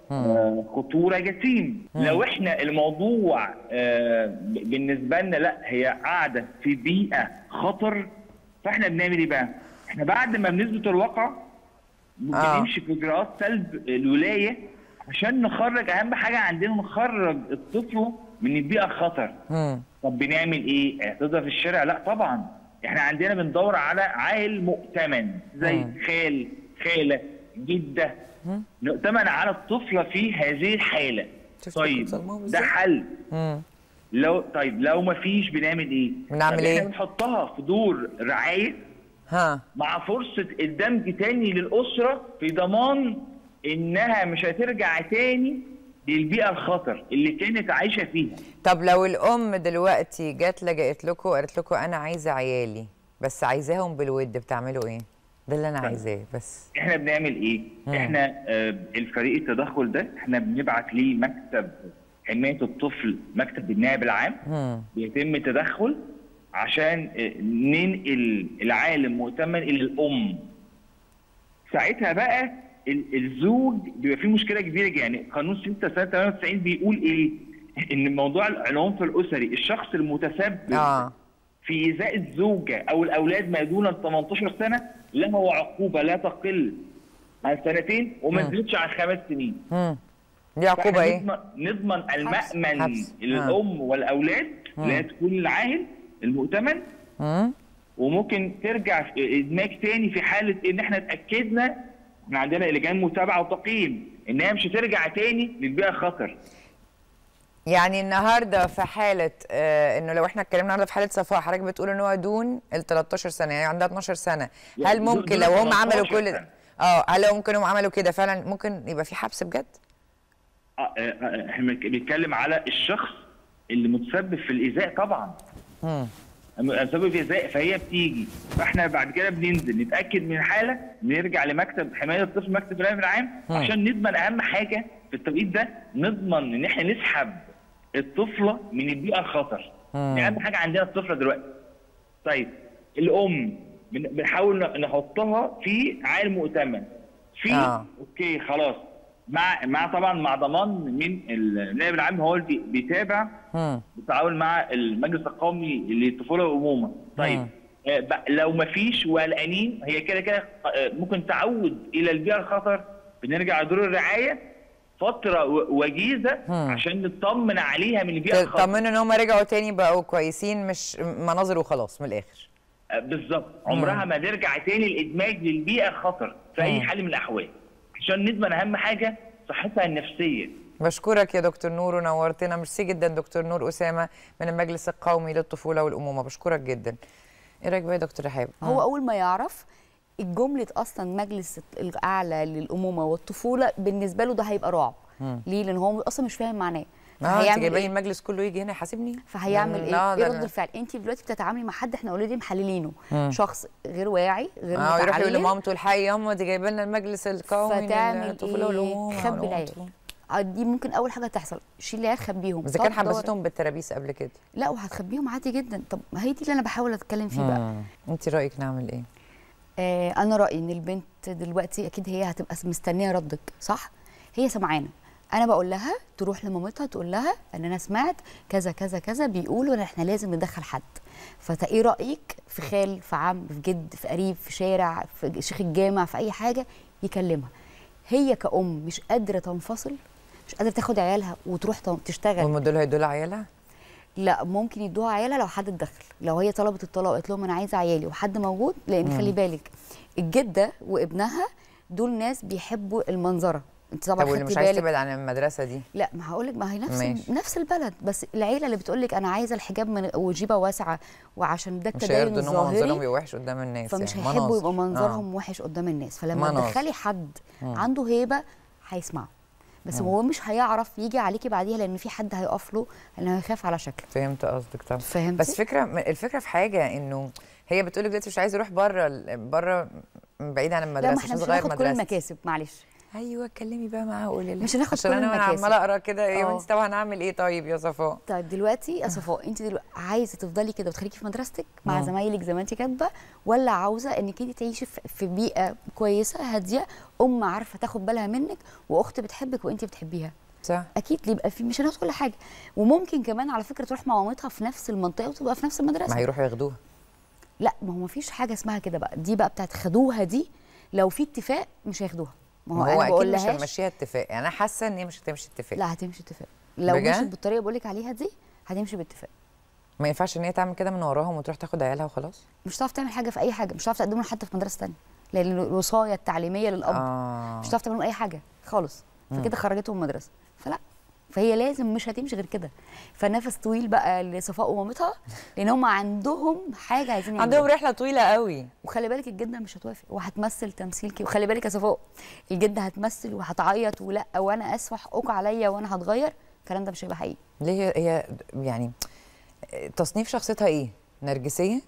Speaker 7: آه، خطوره جسيم لو احنا الموضوع آه، ب- بالنسبه لنا لا هي قاعده في بيئه خطر فاحنا بنعمل ايه بقى؟ احنا بعد ما بنثبت الواقع
Speaker 1: آه.
Speaker 7: بنمشي في اجراءات سلب الولايه عشان نخرج اهم حاجه عندنا نخرج الطفل من البيئه الخطر
Speaker 1: مم.
Speaker 7: طب بنعمل ايه؟ اعتذر في الشارع؟ لا طبعا احنا عندنا بندور على عائل مؤتمن زي
Speaker 1: مم.
Speaker 7: خال خاله جده نؤتمن على الطفله في هذه الحاله
Speaker 1: شفت
Speaker 7: طيب
Speaker 1: كنت ظلمهم
Speaker 7: ده
Speaker 1: إزاي؟
Speaker 7: حل
Speaker 1: مم.
Speaker 7: لو طيب لو ما فيش بنعمل ايه؟
Speaker 1: بنعمل
Speaker 7: طب
Speaker 1: إيه؟
Speaker 7: احنا بنحطها في دور رعايه
Speaker 1: ها
Speaker 7: مع فرصه الدمج تاني للاسره في ضمان انها مش هترجع تاني للبيئه الخطر اللي كانت عايشه فيها
Speaker 1: طب لو الام دلوقتي جت لجأت لكم وقالت لكم انا عايزه عيالي بس عايزاهم بالود بتعملوا ايه ده اللي انا عايزاه بس
Speaker 7: احنا بنعمل ايه؟
Speaker 1: مم.
Speaker 7: احنا آه، الفريق التدخل ده احنا بنبعت ليه مكتب حمايه الطفل مكتب النائب العام
Speaker 1: مم.
Speaker 7: بيتم التدخل عشان آه، ننقل العالم مؤتمن الى الام ساعتها بقى ال- الزوج بيبقى فيه مشكله كبيره يعني قانون 6 سنه 98 بيقول ايه؟ ان موضوع العنف الاسري الشخص المتسبب
Speaker 1: اه
Speaker 7: في ايذاء الزوجه او الاولاد ما دون ال 18 سنه له عقوبه لا تقل عن سنتين وما
Speaker 1: مم.
Speaker 7: تزيدش عن خمس سنين
Speaker 1: مم. دي عقوبه
Speaker 7: فإحنا
Speaker 1: ايه
Speaker 7: نضمن, نضمن المأمن
Speaker 1: حبس.
Speaker 7: للام والاولاد لا تكون العاهل المؤتمن
Speaker 1: مم.
Speaker 7: وممكن ترجع في ادماج تاني في حاله ان احنا اتاكدنا احنا عندنا لجان متابعه وتقييم انها مش هترجع تاني للبيئه خطر
Speaker 1: يعني النهارده في حاله آه انه لو احنا اتكلمنا النهارده في حاله صفاء حضرتك بتقول ان هو دون ال 13 سنه يعني عندها 12 سنه هل
Speaker 7: يعني دون-
Speaker 1: ممكن
Speaker 7: دون
Speaker 1: لو هم
Speaker 7: 13
Speaker 1: عملوا كل
Speaker 7: سنة.
Speaker 1: ده اه هل لو ممكن هم عملوا كده فعلا ممكن يبقى في حبس بجد؟
Speaker 7: آه، آه، آه، احنا بنتكلم على الشخص اللي متسبب في الايذاء طبعا
Speaker 1: مم.
Speaker 7: مسبب في ازاي فهي بتيجي فاحنا بعد كده بننزل نتاكد من الحاله بنرجع لمكتب حمايه الطفل مكتب الامن العام
Speaker 1: مم.
Speaker 7: عشان نضمن اهم حاجه في التوقيت ده نضمن ان احنا نسحب الطفله من البيئه الخطر
Speaker 1: مم.
Speaker 7: دي اهم حاجه عندنا الطفله دلوقتي طيب الام بن- بنحاول ن- نحطها في عائل مؤتمن في
Speaker 1: آه.
Speaker 7: اوكي خلاص مع مع طبعا مع ضمان من النائب العام هو اللي بي- بيتابع
Speaker 1: مم.
Speaker 7: بالتعاون مع المجلس القومي للطفوله والامومه طيب
Speaker 1: مم.
Speaker 7: آه، ب- لو ما فيش وقلقانين هي كده كده آه، ممكن تعود الى البيئه الخطر بنرجع لدور الرعايه فتره و- وجيزه
Speaker 1: مم.
Speaker 7: عشان نطمن عليها من البيئه الخطر
Speaker 1: طمنوا ان هم رجعوا تاني بقوا كويسين مش مناظر وخلاص من الاخر
Speaker 7: آه، بالظبط عمرها ما نرجع تاني الادماج للبيئه الخطر في اي
Speaker 1: مم.
Speaker 7: حال من الاحوال عشان نضمن اهم حاجه صحتها النفسيه
Speaker 1: بشكرك يا دكتور نور ونورتنا ميرسي جدا دكتور نور اسامه من المجلس القومي للطفوله والامومه بشكرك جدا ايه رايك بقى يا دكتور رحاب
Speaker 2: هو اول ما يعرف الجمله اصلا مجلس الاعلى للامومه والطفوله بالنسبه له ده هيبقى رعب ليه لان هو اصلا مش فاهم معناه
Speaker 1: اه انت
Speaker 2: فهيعمل
Speaker 1: جايبه لي
Speaker 2: إيه؟
Speaker 1: المجلس كله يجي هنا يحاسبني
Speaker 2: فهيعمل
Speaker 1: لا،
Speaker 2: ايه؟
Speaker 1: ده
Speaker 2: ايه
Speaker 1: أنا-
Speaker 2: رد الفعل؟ انت دلوقتي بتتعاملي مع حد احنا اوريدي محللينه
Speaker 1: مم.
Speaker 2: شخص غير واعي غير
Speaker 1: اه يروح يقول
Speaker 2: متعلم
Speaker 1: لمامته الحقي ياما دي جايبه لنا المجلس القومي
Speaker 2: فتعمل
Speaker 1: للطفوله والامومه
Speaker 2: ايه؟ خبي
Speaker 1: والأمومة.
Speaker 2: العيال آه، دي ممكن اول حاجه تحصل شيل العيال خبيهم
Speaker 1: اذا كان
Speaker 2: تقعد تدور-
Speaker 1: حبستهم بالترابيس قبل كده
Speaker 2: لا وهتخبيهم عادي جدا طب ما هي دي اللي انا بحاول اتكلم فيه بقى
Speaker 1: انت رايك نعمل ايه
Speaker 2: آه انا رايي ان البنت دلوقتي اكيد هي هتبقى مستنيه ردك صح هي سمعانه انا بقول لها تروح لمامتها تقول لها ان انا سمعت كذا كذا كذا بيقولوا ان احنا لازم ندخل حد فتا ايه رايك في خال في عم في جد في قريب في شارع في شيخ الجامع في اي حاجه يكلمها هي كأم مش قادره تنفصل مش قادره تاخد عيالها وتروح تن- تشتغل
Speaker 1: هم دول هيدوا عيالها
Speaker 2: لا ممكن يدوها عيالها لو حد اتدخل لو هي طلبت الطلاق قالت لهم انا عايزه عيالي وحد موجود لان خلي بالك الجده وابنها دول ناس بيحبوا المنظره انت طبعا
Speaker 1: طب واللي
Speaker 2: خدتي
Speaker 1: مش عايز
Speaker 2: بالك
Speaker 1: تبعد عن المدرسه دي
Speaker 2: لا ما هقول لك ما هي نفس
Speaker 1: ماشي.
Speaker 2: نفس البلد بس العيله اللي بتقول لك انا عايزه الحجاب من وجيبه واسعه وعشان ده
Speaker 1: مش
Speaker 2: التدين
Speaker 1: هيرضوا ان هم منظرهم
Speaker 2: الظاهري
Speaker 1: يبقى وحش قدام الناس
Speaker 2: فمش
Speaker 1: يعني.
Speaker 2: هيحبوا
Speaker 1: مناظر.
Speaker 2: يبقى منظرهم وحش قدام الناس فلما
Speaker 1: مناظر.
Speaker 2: تدخلي حد عنده هيبه هيسمعه بس هو مش هيعرف يجي عليكي بعديها لان في حد هيقف له لانه هيخاف على شكله
Speaker 1: فهمت قصدك طبعا
Speaker 2: فهمتي؟
Speaker 1: بس فكره الفكره في حاجه انه هي بتقول لك دلوقتي مش عايزه اروح بره بره بعيد عن
Speaker 2: لا
Speaker 1: المدرسه
Speaker 2: ما
Speaker 1: مش
Speaker 2: احنا
Speaker 1: عايزه
Speaker 2: مش
Speaker 1: اغير
Speaker 2: هناخد كل
Speaker 1: مدرسه
Speaker 2: المكاسب معلش
Speaker 1: ايوه اتكلمي بقى معاها قولي لها
Speaker 2: مش هناخد
Speaker 1: عشان
Speaker 2: كل
Speaker 1: انا وانا
Speaker 2: المكاسب.
Speaker 1: عماله اقرا كده ايه
Speaker 2: آه.
Speaker 1: وانت طبعا هعمل ايه طيب يا صفاء
Speaker 2: طيب دلوقتي يا صفاء انت دلوقتي عايزه تفضلي كده وتخليكي في مدرستك مع
Speaker 1: مم.
Speaker 2: زمايلك زي ما انت كاتبه ولا عاوزه انك انت تعيشي في- في بيئه كويسه هاديه ام عارفه تاخد بالها منك واخت بتحبك وانت بتحبيها
Speaker 1: صح
Speaker 2: اكيد يبقى في مش هناخد كل حاجه وممكن كمان على فكره تروح مع مامتها في نفس المنطقه وتبقى في نفس المدرسه
Speaker 1: ما هيروحوا ياخدوها
Speaker 2: لا ما هو ما فيش حاجه اسمها كده بقى دي بقى بتاعت خدوها دي لو في اتفاق مش هياخدوها ما هو,
Speaker 1: ما هو
Speaker 2: انا
Speaker 1: اكيد
Speaker 2: بقول
Speaker 1: مش
Speaker 2: لهاش
Speaker 1: هنمشيها اتفاق يعني انا حاسه ان هي مش هتمشي اتفاق
Speaker 2: لا هتمشي اتفاق لو
Speaker 1: بجد؟
Speaker 2: مشيت بالطريقه اللي بقول لك عليها دي هتمشي باتفاق
Speaker 1: ما ينفعش ان هي تعمل كده من وراهم وتروح تاخد عيالها وخلاص
Speaker 2: مش هتعرف تعمل حاجه في اي حاجه مش هتعرف تقدم له حتى في مدرسه ثانيه لان الوصايه التعليميه للاب
Speaker 1: اه
Speaker 2: مش هتعرف تعمل لهم اي حاجه خالص فكده خرجتهم من المدرسه فلا فهي لازم مش هتمشي غير كده فنفس طويل بقى لصفاء ومامتها لان هم عندهم حاجه عايزين يعملوها
Speaker 1: عندهم رحله طويله قوي
Speaker 2: وخلي بالك الجده مش هتوافق وهتمثل تمثيل كده وخلي بالك يا صفاء الجده هتمثل وهتعيط ولا وانا اسفه حقوق عليا وانا هتغير الكلام ده مش هيبقى حقيقي
Speaker 1: ليه هي- هي يعني تصنيف شخصيتها ايه نرجسيه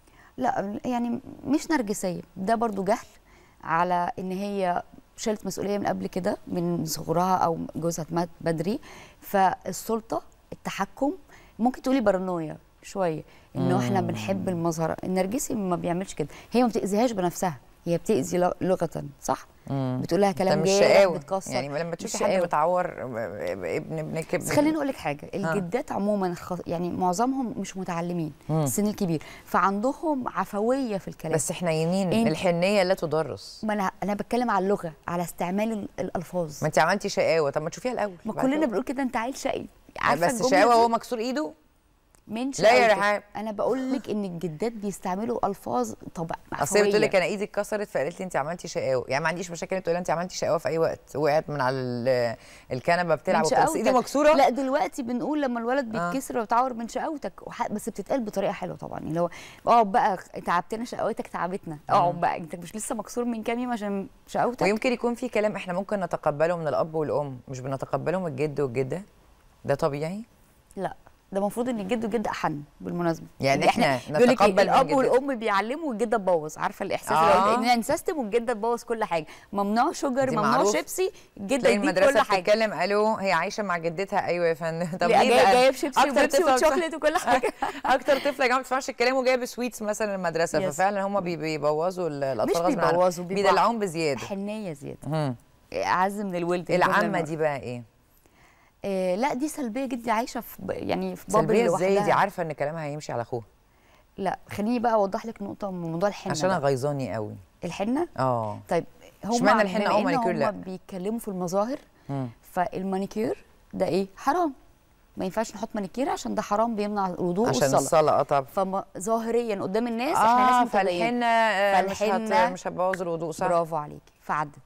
Speaker 2: لا يعني مش نرجسيه ده برضو جهل على ان هي شالت مسؤوليه من قبل كده من صغرها او جوزها مات بدري فالسلطه التحكم ممكن تقولي بارانويا شويه انه احنا بنحب المظهر النرجسي ما بيعملش كده هي ما بتاذيهاش بنفسها هي بتاذي ل- لغه صح بتقول لها
Speaker 1: ده
Speaker 2: كلام
Speaker 1: مش
Speaker 2: جارح
Speaker 1: شقاوه
Speaker 2: بتكسر
Speaker 1: يعني لما تشوفي
Speaker 2: مش
Speaker 1: حد
Speaker 2: شقاوة.
Speaker 1: متعور ابن ابنك
Speaker 2: بس خليني اقول لك حاجه الجدات عموما خ... يعني معظمهم مش متعلمين في السن الكبير فعندهم عفويه في الكلام
Speaker 1: بس احنا يمين
Speaker 2: إنت-
Speaker 1: الحنيه لا تدرس
Speaker 2: ما انا انا بتكلم على اللغه على استعمال ال- الالفاظ
Speaker 1: ما انت عملتي شقاوه طب ما تشوفيها الاول
Speaker 2: ما
Speaker 1: بعد
Speaker 2: كلنا
Speaker 1: كده.
Speaker 2: بنقول كده انت عيل شقي عارفه
Speaker 1: بس
Speaker 2: الجملة
Speaker 1: شقاوه
Speaker 2: دي؟
Speaker 1: هو مكسور ايده
Speaker 2: من
Speaker 1: لا يا
Speaker 2: شقاوتك.
Speaker 1: رحاب.
Speaker 2: انا بقول لك ان الجدات بيستعملوا الفاظ طبع
Speaker 1: اصل هي بتقول لك انا ايدي اتكسرت فقالت لي انت عملتي شقاوه يعني ما عنديش مشاكل تقول لي انت عملتي شقاوه في اي وقت وقعت من على ال- الكنبه بتلعب
Speaker 2: من
Speaker 1: وبتاع، بس ايدي
Speaker 2: شقاوتك.
Speaker 1: مكسوره
Speaker 2: لا دلوقتي بنقول لما الولد
Speaker 1: آه.
Speaker 2: بيتكسر ويتعور من شقاوتك وح... بس بتتقال بطريقه حلوه طبعا اللي هو اقعد بقى تعبتنا شقاوتك تعبتنا اقعد بقى انت مش لسه مكسور من كام يوم عشان شقاوتك
Speaker 1: ويمكن يكون في كلام احنا ممكن نتقبله من الاب والام مش بنتقبله من الجد والجده ده طبيعي
Speaker 2: لا ده المفروض ان الجد والجد احن بالمناسبه
Speaker 1: يعني
Speaker 2: إن
Speaker 1: إحنا
Speaker 2: بيقول لك إيه،
Speaker 1: نتقبل من
Speaker 2: الاب
Speaker 1: الجدات.
Speaker 2: والام بيعلموا والجده تبوظ عارفه الاحساس
Speaker 1: آه.
Speaker 2: اللي هو ان نسيستم والجده تبوظ كل حاجه ممنوع شوجر
Speaker 1: دي
Speaker 2: ممنوع
Speaker 1: معروف.
Speaker 2: شيبسي الجده
Speaker 1: تلاقي
Speaker 2: تديك
Speaker 1: المدرسه
Speaker 2: كل حاجه
Speaker 1: بتتكلم الو هي عايشه مع جدتها ايوه يا فندم طب
Speaker 2: ليه
Speaker 1: ليه
Speaker 2: جاي-
Speaker 1: بقى
Speaker 2: جايب شيبسي
Speaker 1: أكتر
Speaker 2: وبيبسي
Speaker 1: طفل-
Speaker 2: وشوكليت وكل حاجه
Speaker 1: اكتر طفل يا جماعه ما بتفهمش الكلام وجايب سويتس مثلا المدرسه
Speaker 2: Yes.
Speaker 1: ففعلا هم بيبوظوا ال- الاطفال
Speaker 2: مش
Speaker 1: غصب عنهم.
Speaker 2: بيبوظوا، بيبقوا-
Speaker 1: بيدلعوهم بزياده
Speaker 2: حنيه زياده
Speaker 1: مم.
Speaker 2: اعز من الولد
Speaker 1: العامه دي بقى ايه
Speaker 2: آه لا دي سلبيه جدا عايشه في ب- يعني في بابل
Speaker 1: سلبيه ازاي دي
Speaker 2: لوحدها.
Speaker 1: عارفه ان كلامها هيمشي على اخوها
Speaker 2: لا خليني بقى اوضح لك نقطه من موضوع الحنه
Speaker 1: عشان انا
Speaker 2: ده.
Speaker 1: غيظاني قوي
Speaker 2: الحنه
Speaker 1: اه
Speaker 2: طيب هم
Speaker 1: اشمعنى الحنة أو مانيكير لا؟
Speaker 2: هم بيتكلموا في المظاهر
Speaker 1: مم.
Speaker 2: فالمانيكير ده ايه حرام ما ينفعش نحط مانيكير عشان ده حرام بيمنع الوضوء
Speaker 1: عشان
Speaker 2: والصلاه
Speaker 1: الصلاه اه طب
Speaker 2: فظاهريا قدام الناس احنا
Speaker 1: اه
Speaker 2: ناس متدينه
Speaker 1: فالحنه آه، مش هت...
Speaker 2: فالحنة-
Speaker 1: مش هتبوظ الوضوء صح
Speaker 2: برافو عليكي فعدت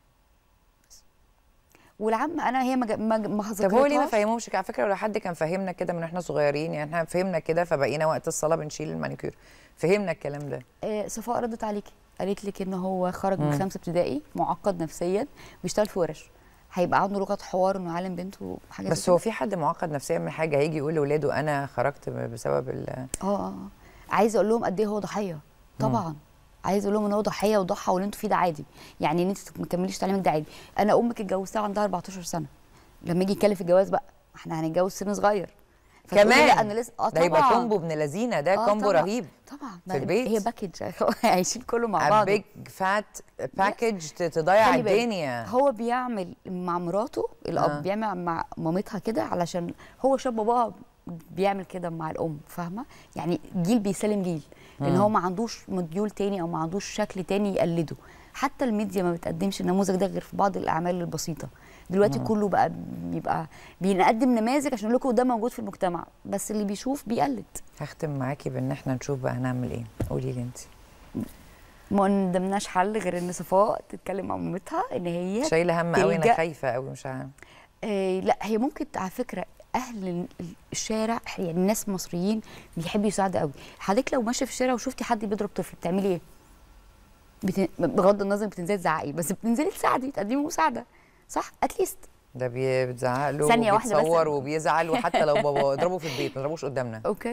Speaker 2: والعم انا هي ما جا- ما ما
Speaker 1: طب هو ليه ما
Speaker 2: ذكرتهاش.
Speaker 1: فهمهمش كده؟ على فكره لو حد كان فهمنا كده من احنا صغيرين يعني احنا فهمنا كده فبقينا وقت الصلاه بنشيل المانيكير فهمنا الكلام ده
Speaker 2: آه، صفاء ردت عليكي قالت لك ان هو خرج من خمسه ابتدائي معقد نفسيا بيشتغل في ورش هيبقى عنده لغه حوار انه يعلم بنته حاجه
Speaker 1: بس هو في حد معقد نفسيا من حاجه هيجي يقول لاولاده انا خرجت بسبب ال
Speaker 2: اه اه آه. عايزه اقول لهم قد ايه هو ضحيه طبعا عايزه اقول لهم ان هو ضحيه وضحى واللي انتوا فيه ده عادي يعني ان انت ما تكمليش تعليمك ده عادي انا امك اتجوزتها عندها 14 سنه لما يجي يتكلم في الجواز بقى احنا هنتجوز سن صغير فتقولي
Speaker 1: كمان
Speaker 2: لا انا لسه اه
Speaker 1: ده يبقى
Speaker 2: طبعاً.
Speaker 1: كومبو ابن لذينه ده
Speaker 2: آه
Speaker 1: كومبو
Speaker 2: طبعاً.
Speaker 1: رهيب
Speaker 2: طبعا
Speaker 1: في البيت.
Speaker 2: هي باكج عايشين كله مع بعض
Speaker 1: بيج فات باكج تضيع
Speaker 2: خلي بالك،
Speaker 1: الدنيا
Speaker 2: هو بيعمل مع مراته الاب
Speaker 1: آه.
Speaker 2: آه. بيعمل مع مامتها كده علشان هو شاب باباها بيعمل كده مع الام فاهمه يعني جيل بيسلم جيل لان هو ما عندوش مديول تاني او ما عندوش شكل تاني يقلده حتى الميديا ما بتقدمش النموذج ده غير في بعض الاعمال البسيطه دلوقتي كله بقى بيبقى بنقدم نماذج عشان نقول لكم ده موجود في المجتمع بس اللي بيشوف بيقلد
Speaker 1: هختم معاكي بان احنا نشوف بقى هنعمل ايه قولي لي انت
Speaker 2: ما قدمناش حل غير ان صفاء تتكلم مع مامتها ان هي
Speaker 1: شايله هم قوي انا
Speaker 2: تلجأ-
Speaker 1: خايفه قوي مش عارفه
Speaker 2: آه لا هي ممكن على فكره اهل ال- الشارع يعني الناس المصريين بيحبوا يساعدوا قوي حضرتك لو ماشيه في الشارع وشفتي حد بيضرب طفل بتعملي ايه بت... بغض النظر بتنزلي تزعقي بس بتنزلي تساعدي تقدمي مساعده صح اتليست
Speaker 1: ده بي- بتزعق له
Speaker 2: ثانية واحدة بس.
Speaker 1: وبيتصور وبيزعل وحتى لو بابا اضربه في البيت ما تضربوش قدامنا
Speaker 2: اوكي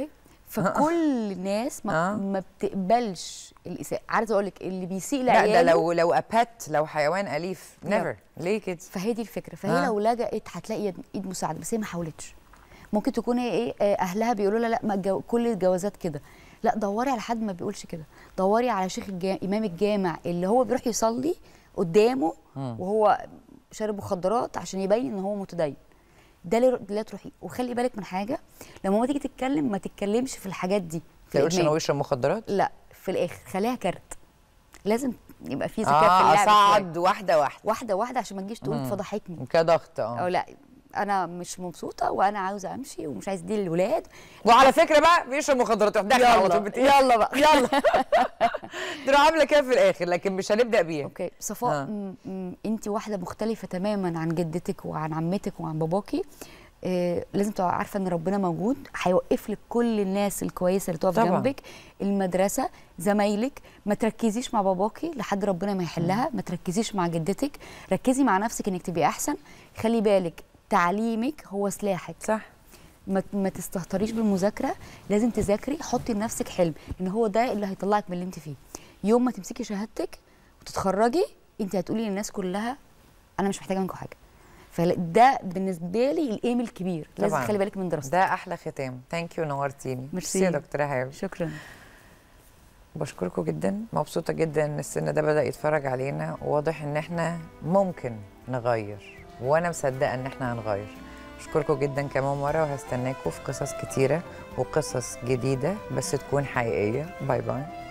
Speaker 2: فكل الناس ما,
Speaker 1: آه.
Speaker 2: ما بتقبلش الاساءه عايزه اقول لك اللي بيسيء
Speaker 1: لا
Speaker 2: لعياله
Speaker 1: ده لو لو ابات لو حيوان اليف
Speaker 2: لا.
Speaker 1: نيفر ليه كده
Speaker 2: فهي دي الفكره فهي
Speaker 1: آه.
Speaker 2: لو لجأت هتلاقي يد- ايد مساعده بس هي ما حاولتش ممكن تكون هي ايه آه، اهلها بيقولوا لها لا ما الجو... كل الجوازات كده لا دوري على حد ما بيقولش كده دوري على شيخ الجا... امام الجامع اللي هو بيروح يصلي قدامه وهو شارب مخدرات عشان يبين ان هو متدين ده اللي لا تروحي وخلي بالك من حاجه لما ماما تيجي تتكلم ما تتكلمش في الحاجات دي في
Speaker 1: ما تقولش ان
Speaker 2: الإدمان.
Speaker 1: هو يشرب مخدرات
Speaker 2: لا في الاخر خليها كارت لازم يبقى في ذكاء في
Speaker 1: اه
Speaker 2: اللعب شوية.
Speaker 1: اصعد واحده واحده
Speaker 2: واحده واحده عشان ما تجيش تقول فضحتني
Speaker 1: كضغط
Speaker 2: او
Speaker 1: اه
Speaker 2: لا انا مش مبسوطه وانا عاوزه امشي ومش عايز دي للولاد
Speaker 1: وعلى فكره بقى بيشرب مخدرات يروح داخل على طول بت-
Speaker 2: يلا بقى يلا
Speaker 1: تروح عامله كده في الاخر لكن مش هنبدا بيها
Speaker 2: اوكي صفاء
Speaker 1: آه.
Speaker 2: م- م- انت واحده مختلفه تماما عن جدتك وعن عمتك وعن باباكي آه لازم تبقى عارفه ان ربنا موجود هيوقف لك كل الناس الكويسه اللي تقف
Speaker 1: طبعاً.
Speaker 2: جنبك المدرسه زمايلك ما تركزيش مع باباكي لحد ربنا ما يحلها ما تركزيش مع جدتك ركزي مع نفسك انك تبقي احسن خلي بالك تعليمك هو سلاحك
Speaker 1: صح
Speaker 2: ما ما تستهتريش بالمذاكره لازم تذاكري حطي لنفسك حلم ان هو ده اللي هيطلعك من اللي انت فيه يوم ما تمسكي شهادتك وتتخرجي انت هتقولي للناس كلها انا مش محتاجه منكم حاجه فده بالنسبه لي الايم الكبير لازم
Speaker 1: طبعاً.
Speaker 2: تخلي بالك من دراستك
Speaker 1: ده احلى ختام ثانك يو نورتيني
Speaker 2: ميرسي.
Speaker 1: يا دكتوره هاوي
Speaker 2: شكرا
Speaker 1: بشكركم جدا مبسوطه جدا ان السن ده بدا يتفرج علينا وواضح ان احنا ممكن نغير وانا مصدقه ان احنا هنغير بشكركم جدا كمان مره وهستناكم في قصص كتيره وقصص جديده بس تكون حقيقيه باي باي